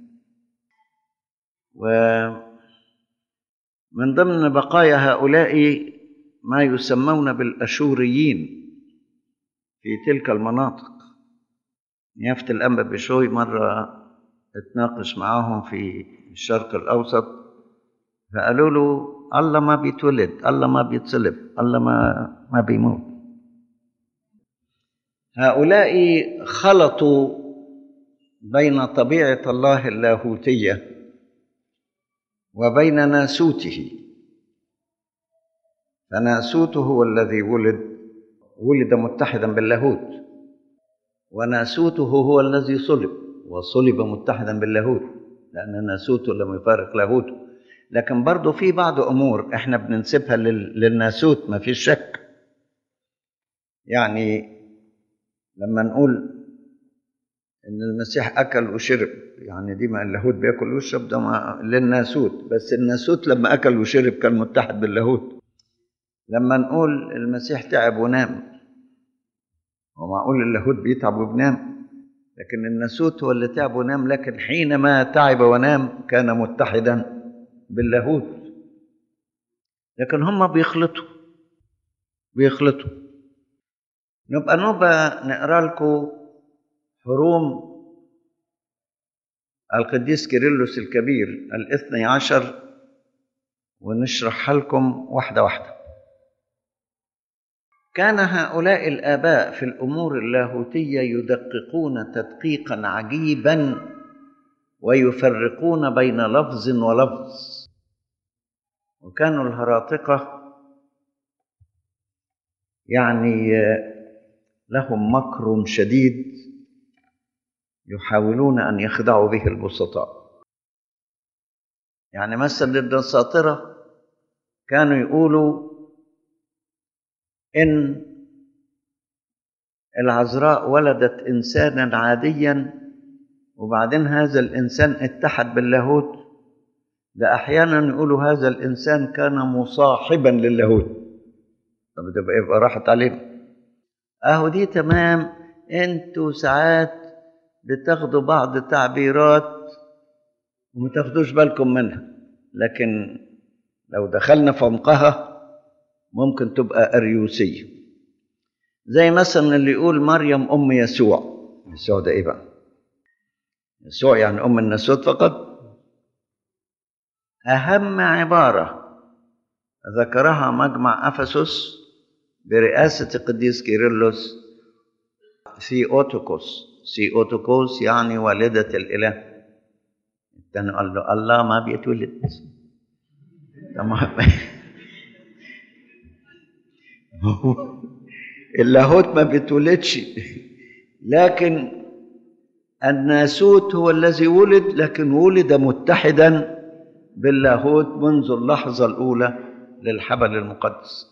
ومن ضمن بقايا هؤلاء ما يسمون بالأشوريين في تلك المناطق نيافة الأنبا بشوي مرة اتناقش معاهم في الشرق الأوسط فقالوا له الله ما بيتولد الله ما بيتصلب الله ما ما بيموت هؤلاء خلطوا بين طبيعة الله اللاهوتية وبين ناسوته فناسوته هو الذي ولد ولد متحدا باللاهوت وناسوته هو الذي صلب وصلب متحدا باللاهوت لأن ناسوته لم يفارق لاهوته لكن برضه في بعض أمور إحنا بننسبها للناسوت ما فيش شك يعني لما نقول إن المسيح أكل وشرب يعني دي ما اللاهوت بياكل ويشرب ده ما للناسوت بس الناسوت لما أكل وشرب كان متحد باللاهوت لما نقول المسيح تعب ونام هو معقول اللاهوت بيتعب وبنام لكن الناسوت هو اللي تعب ونام لكن حينما تعب ونام كان متحدا باللاهوت لكن هم بيخلطوا بيخلطوا نبقى نبقى نقرا لكم حروم القديس كيرلس الكبير الاثني عشر ونشرحها لكم واحدة واحدة كان هؤلاء الآباء في الأمور اللاهوتية يدققون تدقيقا عجيبا ويفرقون بين لفظ ولفظ وكانوا الهراطقة يعني لهم مكر شديد يحاولون أن يخدعوا به البسطاء يعني مثلا الدساطرة كانوا يقولوا إن العذراء ولدت إنسانا عاديا وبعدين هذا الإنسان اتحد باللاهوت ده أحيانا يقولوا هذا الإنسان كان مصاحبا للاهوت طب تبقى يبقى راحت علينا أهو دي تمام أنتوا ساعات بتاخدوا بعض التعبيرات وما تاخدوش بالكم منها لكن لو دخلنا في عمقها ممكن تبقى أريوسية زي مثلا اللي يقول مريم أم يسوع يسوع ده إيه بقى؟ يسوع يعني أم الناسوت فقط أهم عبارة ذكرها مجمع أفسس برئاسة القديس كيرلس ثيوتوكوس ثيوتوكوس يعني والدة الإله الثاني قال له الله ما بيتولد اللاهوت ما بيتولدش لكن الناسوت هو الذي ولد لكن ولد متحدا باللاهوت منذ اللحظة الأولى للحبل المقدس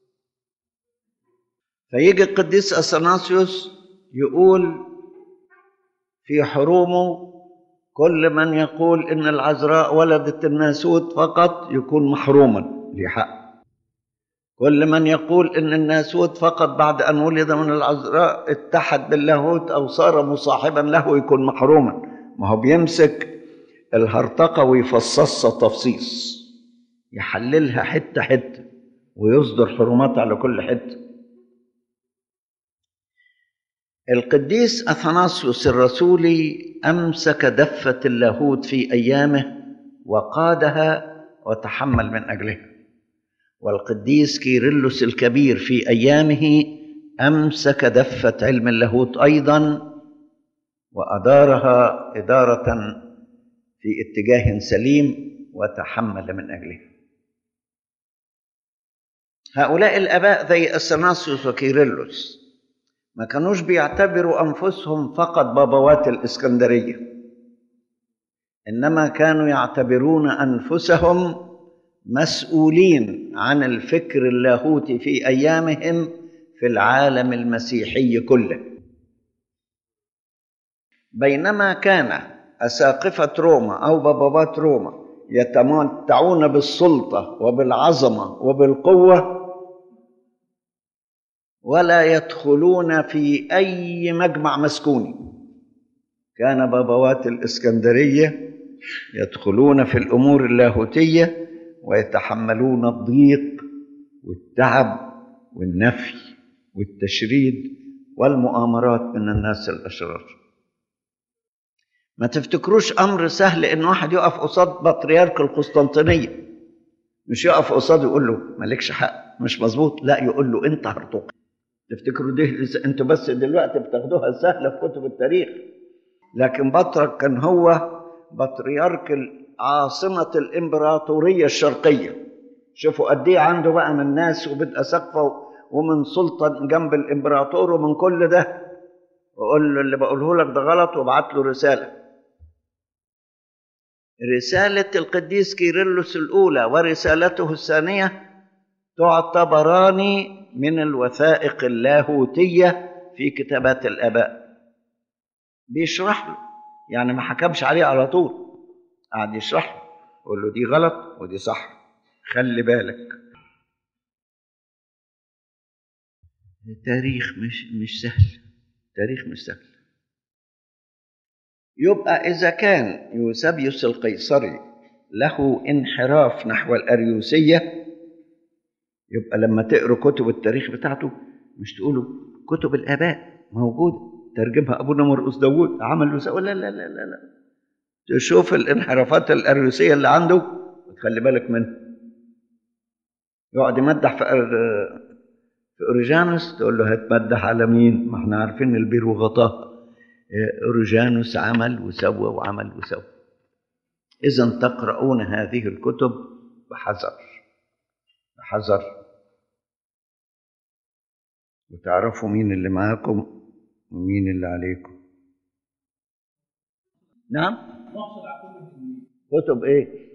فيجي القديس أثناسيوس يقول في حرومه كل من يقول إن العذراء ولدت الناسوت فقط يكون محروما لحق كل من يقول ان الناسوت فقط بعد ان ولد من العذراء اتحد باللاهوت او صار مصاحبا له يكون محروما ما هو بيمسك الهرطقه ويفصصها تفصيص يحللها حته حته ويصدر حرمات على كل حته القديس اثناسيوس الرسولي امسك دفه اللاهوت في ايامه وقادها وتحمل من اجلها والقديس كيرلس الكبير في ايامه امسك دفه علم اللاهوت ايضا وادارها اداره في اتجاه سليم وتحمل من اجلها هؤلاء الاباء زي اثناسيوس وكيرلس ما كانوش بيعتبروا انفسهم فقط بابوات الاسكندريه انما كانوا يعتبرون انفسهم مسؤولين عن الفكر اللاهوتي في ايامهم في العالم المسيحي كله بينما كان اساقفه روما او بابوات روما يتمتعون بالسلطه وبالعظمه وبالقوه ولا يدخلون في اي مجمع مسكوني كان بابوات الاسكندريه يدخلون في الامور اللاهوتيه ويتحملون الضيق والتعب والنفي والتشريد والمؤامرات من الناس الاشرار ما تفتكروش امر سهل ان واحد يقف قصاد بطريرك القسطنطينيه مش يقف قصاده يقول له مالكش حق مش مظبوط لا يقول له انت هرطوق تفتكروا دي انتوا بس دلوقتي بتاخدوها سهله في كتب التاريخ لكن بطرك كان هو بطريرك عاصمه الامبراطوريه الشرقيه شوفوا قد ايه عنده بقى من ناس وبدأ سقفه ومن سلطه جنب الامبراطور ومن كل ده وقول له اللي بقوله لك ده غلط وابعت له رساله رساله القديس كيرلس الاولى ورسالته الثانيه تعتبران من الوثائق اللاهوتيه في كتابات الاباء بيشرح له يعني ما حكمش عليه على طول قعد يشرح له يقول له دي غلط ودي صح خلي بالك التاريخ مش مش سهل التاريخ مش سهل يبقى إذا كان يوسبيوس القيصري له انحراف نحو الأريوسية يبقى لما تقروا كتب التاريخ بتاعته مش تقولوا كتب الآباء موجودة ترجمها أبونا مرقس داوود عمل له لا لا لا لا لا تشوف الانحرافات الأريوسية اللي عنده وتخلي بالك منها يقعد يمدح في في اوريجانوس تقول له هتمدح على مين؟ ما احنا عارفين البير وغطاه اوريجانوس عمل وسوى وعمل وسوى اذا تقرؤون هذه الكتب بحذر بحذر وتعرفوا مين اللي معاكم ومين اللي عليكم نعم كتب ايه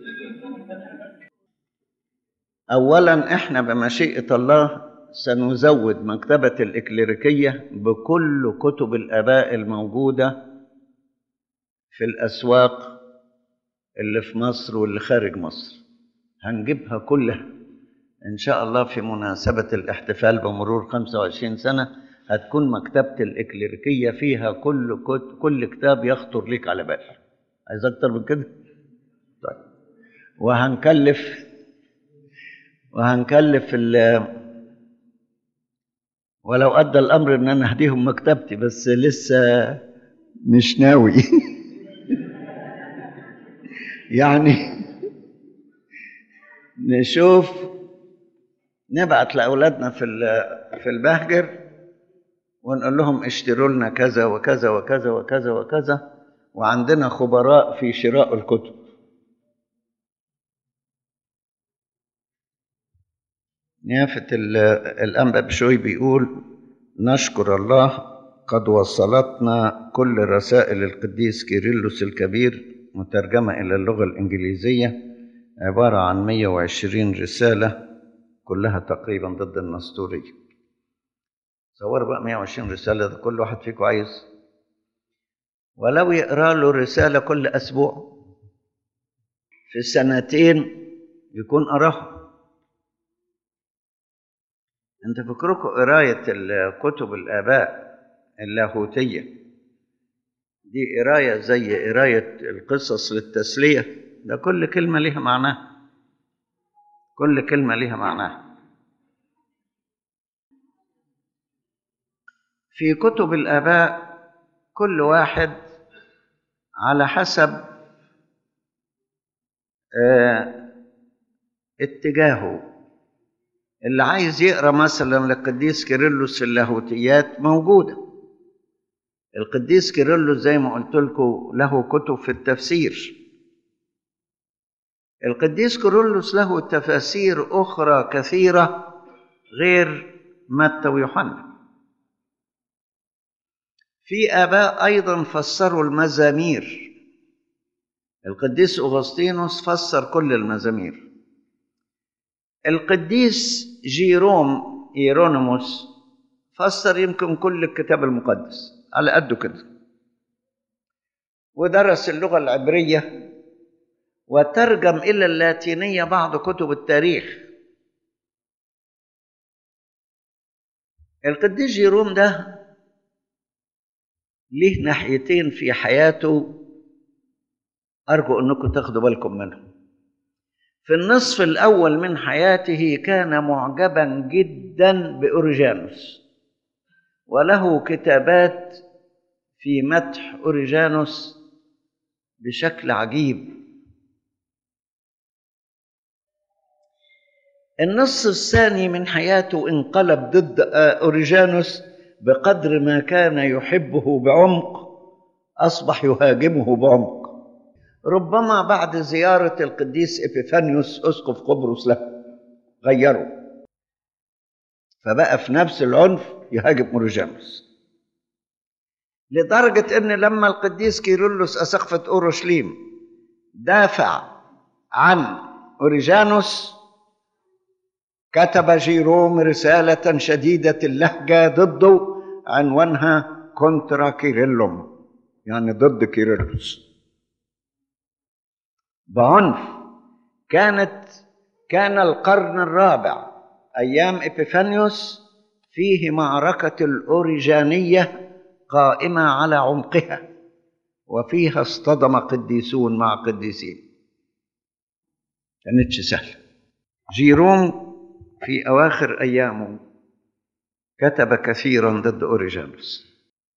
اولا احنا بمشيئه الله سنزود مكتبة الإكليريكية بكل كتب الآباء الموجودة في الأسواق اللي في مصر واللي خارج مصر هنجيبها كلها إن شاء الله في مناسبة الاحتفال بمرور 25 سنة هتكون مكتبة الإكليريكية فيها كل كت... كل كتاب يخطر لك على بال عايز أكتر من كده؟ طيب وهنكلف وهنكلف ال ولو ادى الامر ان انا اهديهم مكتبتي بس لسه مش ناوي يعني نشوف نبعت لاولادنا في في البهجر ونقول لهم اشتروا لنا كذا وكذا وكذا وكذا وكذا وعندنا خبراء في شراء الكتب نيافة الأنبا بشوي بيقول نشكر الله قد وصلتنا كل رسائل القديس كيرلس الكبير مترجمة إلى اللغة الإنجليزية عبارة عن 120 رسالة كلها تقريبا ضد النسطورية تصور بقى 120 رسالة ده كل واحد فيكم عايز ولو يقرأ له رسالة كل أسبوع في سنتين يكون قراها انت فكركم قراية كتب الآباء اللاهوتية دي قراية زي قراية القصص للتسلية ده كل كلمة ليها معناها كل كلمة ليها معناها في كتب الآباء كل واحد على حسب اه اتجاهه اللي عايز يقرا مثلا للقديس كيرلس في اللاهوتيات موجوده القديس كيرلس زي ما قلت لكم له كتب في التفسير القديس كيرلس له تفاسير اخرى كثيره غير متى ويوحنا في اباء ايضا فسروا المزامير القديس اغسطينوس فسر كل المزامير القديس جيروم ايرونيموس فسر يمكن كل الكتاب المقدس على قده كده ودرس اللغه العبريه وترجم الى اللاتينيه بعض كتب التاريخ القديس جيروم ده ليه ناحيتين في حياته ارجو انكم تاخدوا بالكم منهم في النصف الأول من حياته كان معجبا جدا بأوريجانوس وله كتابات في مدح أوريجانوس بشكل عجيب النص الثاني من حياته انقلب ضد أوريجانوس بقدر ما كان يحبه بعمق أصبح يهاجمه بعمق ربما بعد زيارة القديس إبيفانيوس أسقف قبرص له غيره فبقى في نفس العنف يهاجم أوريجانوس لدرجة أن لما القديس كيرلس أسقفة أورشليم دافع عن أوريجانوس كتب جيروم رسالة شديدة اللهجة ضده عنوانها كونترا كيرلم يعني ضد كيرلس بعنف كانت كان القرن الرابع ايام ابيفانيوس فيه معركه الاوريجانيه قائمه على عمقها وفيها اصطدم قديسون مع قديسين كانتش سهله جيروم في اواخر ايامه كتب كثيرا ضد اوريجانوس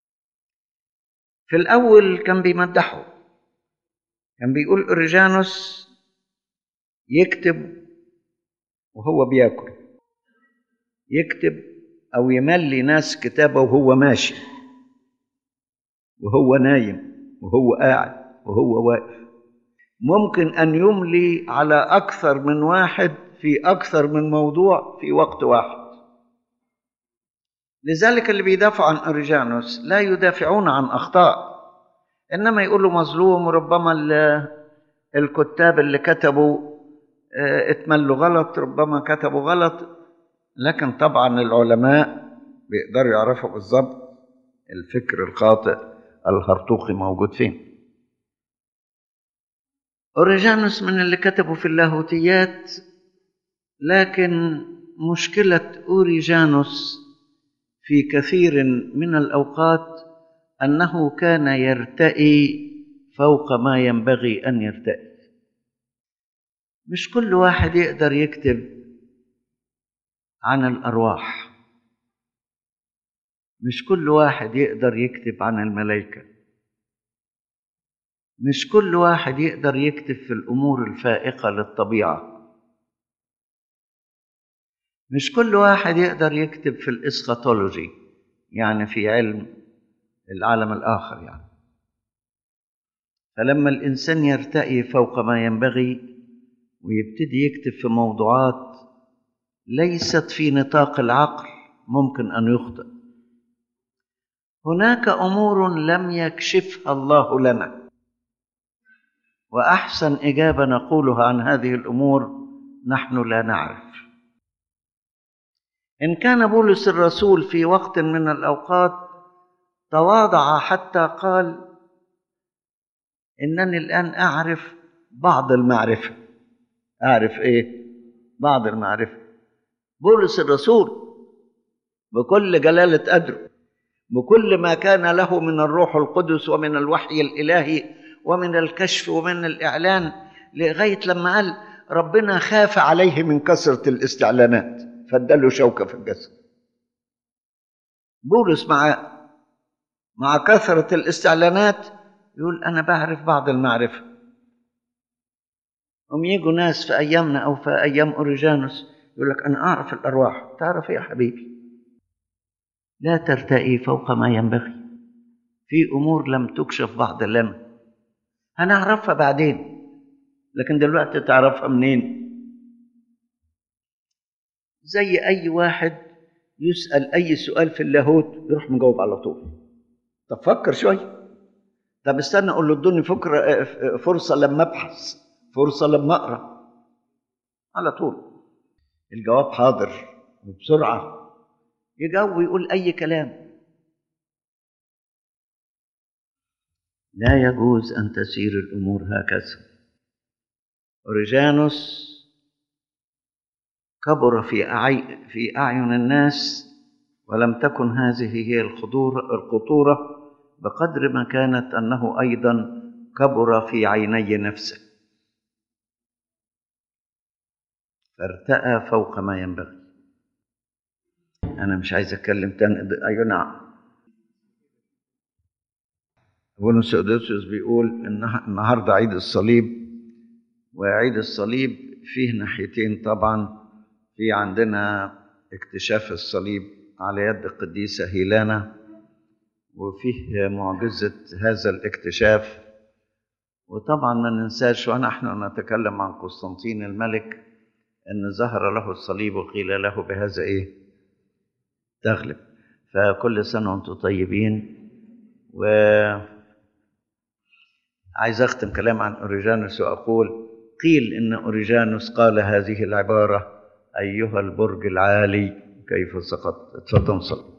في الاول كان بيمدحه كان بيقول اوريجانوس يكتب وهو بياكل يكتب او يملي ناس كتابه وهو ماشي وهو نايم وهو قاعد وهو واقف ممكن ان يملي على اكثر من واحد في اكثر من موضوع في وقت واحد لذلك اللي بيدافعوا عن اوريجانوس لا يدافعون عن اخطاء انما يقولوا مظلوم ربما الكتاب اللي كتبوا اتملوا غلط ربما كتبوا غلط لكن طبعا العلماء بيقدروا يعرفوا بالظبط الفكر الخاطئ الهرطوقي موجود فين اوريجانوس من اللي كتبوا في اللاهوتيات لكن مشكله اوريجانوس في كثير من الاوقات انه كان يرتئي فوق ما ينبغي ان يرتئي مش كل واحد يقدر يكتب عن الارواح مش كل واحد يقدر يكتب عن الملائكه مش كل واحد يقدر يكتب في الامور الفائقه للطبيعه مش كل واحد يقدر يكتب في الاسخاتولوجي يعني في علم العالم الآخر يعني فلما الإنسان يرتقي فوق ما ينبغي ويبتدي يكتب في موضوعات ليست في نطاق العقل ممكن أن يخطئ هناك أمور لم يكشفها الله لنا وأحسن إجابة نقولها عن هذه الأمور نحن لا نعرف إن كان بولس الرسول في وقت من الأوقات تواضع حتى قال انني الان اعرف بعض المعرفه اعرف ايه بعض المعرفه بولس الرسول بكل جلالة قدره بكل ما كان له من الروح القدس ومن الوحي الإلهي ومن الكشف ومن الإعلان لغاية لما قال ربنا خاف عليه من كثرة الاستعلانات فاداله شوكة في الجسد بولس مع مع كثرة الاستعلانات يقول أنا بعرف بعض المعرفة هم يجوا ناس في أيامنا أو في أيام أوريجانوس يقول لك أنا أعرف الأرواح تعرف إيه يا حبيبي لا ترتقي فوق ما ينبغي في أمور لم تكشف بعض لنا هنعرفها بعدين لكن دلوقتي تعرفها منين زي أي واحد يسأل أي سؤال في اللاهوت يروح مجاوب على طول طب فكر شوية طب استنى أقول له ادوني فكرة فرصة لما أبحث فرصة لما أقرأ على طول الجواب حاضر وبسرعة يجاوب ويقول أي كلام لا يجوز أن تسير الأمور هكذا أوريجانوس كبر في أعي في أعين الناس ولم تكن هذه هي الخطورة الخطورة بقدر ما كانت أنه أيضا كبر في عيني نفسه فارتأى فوق ما ينبغي أنا مش عايز أتكلم تاني أيوة نعم ابن سودوسيوس بيقول إن النهارده عيد الصليب وعيد الصليب فيه ناحيتين طبعا في عندنا اكتشاف الصليب على يد القديسة هيلانا وفيه معجزة هذا الاكتشاف وطبعا ما ننساش ونحن نتكلم عن قسطنطين الملك ان ظهر له الصليب وقيل له بهذا ايه تغلب فكل سنه وانتم طيبين و عايز اختم كلام عن اوريجانوس واقول قيل ان اوريجانوس قال هذه العباره ايها البرج العالي كيف سقط اتفضل صلي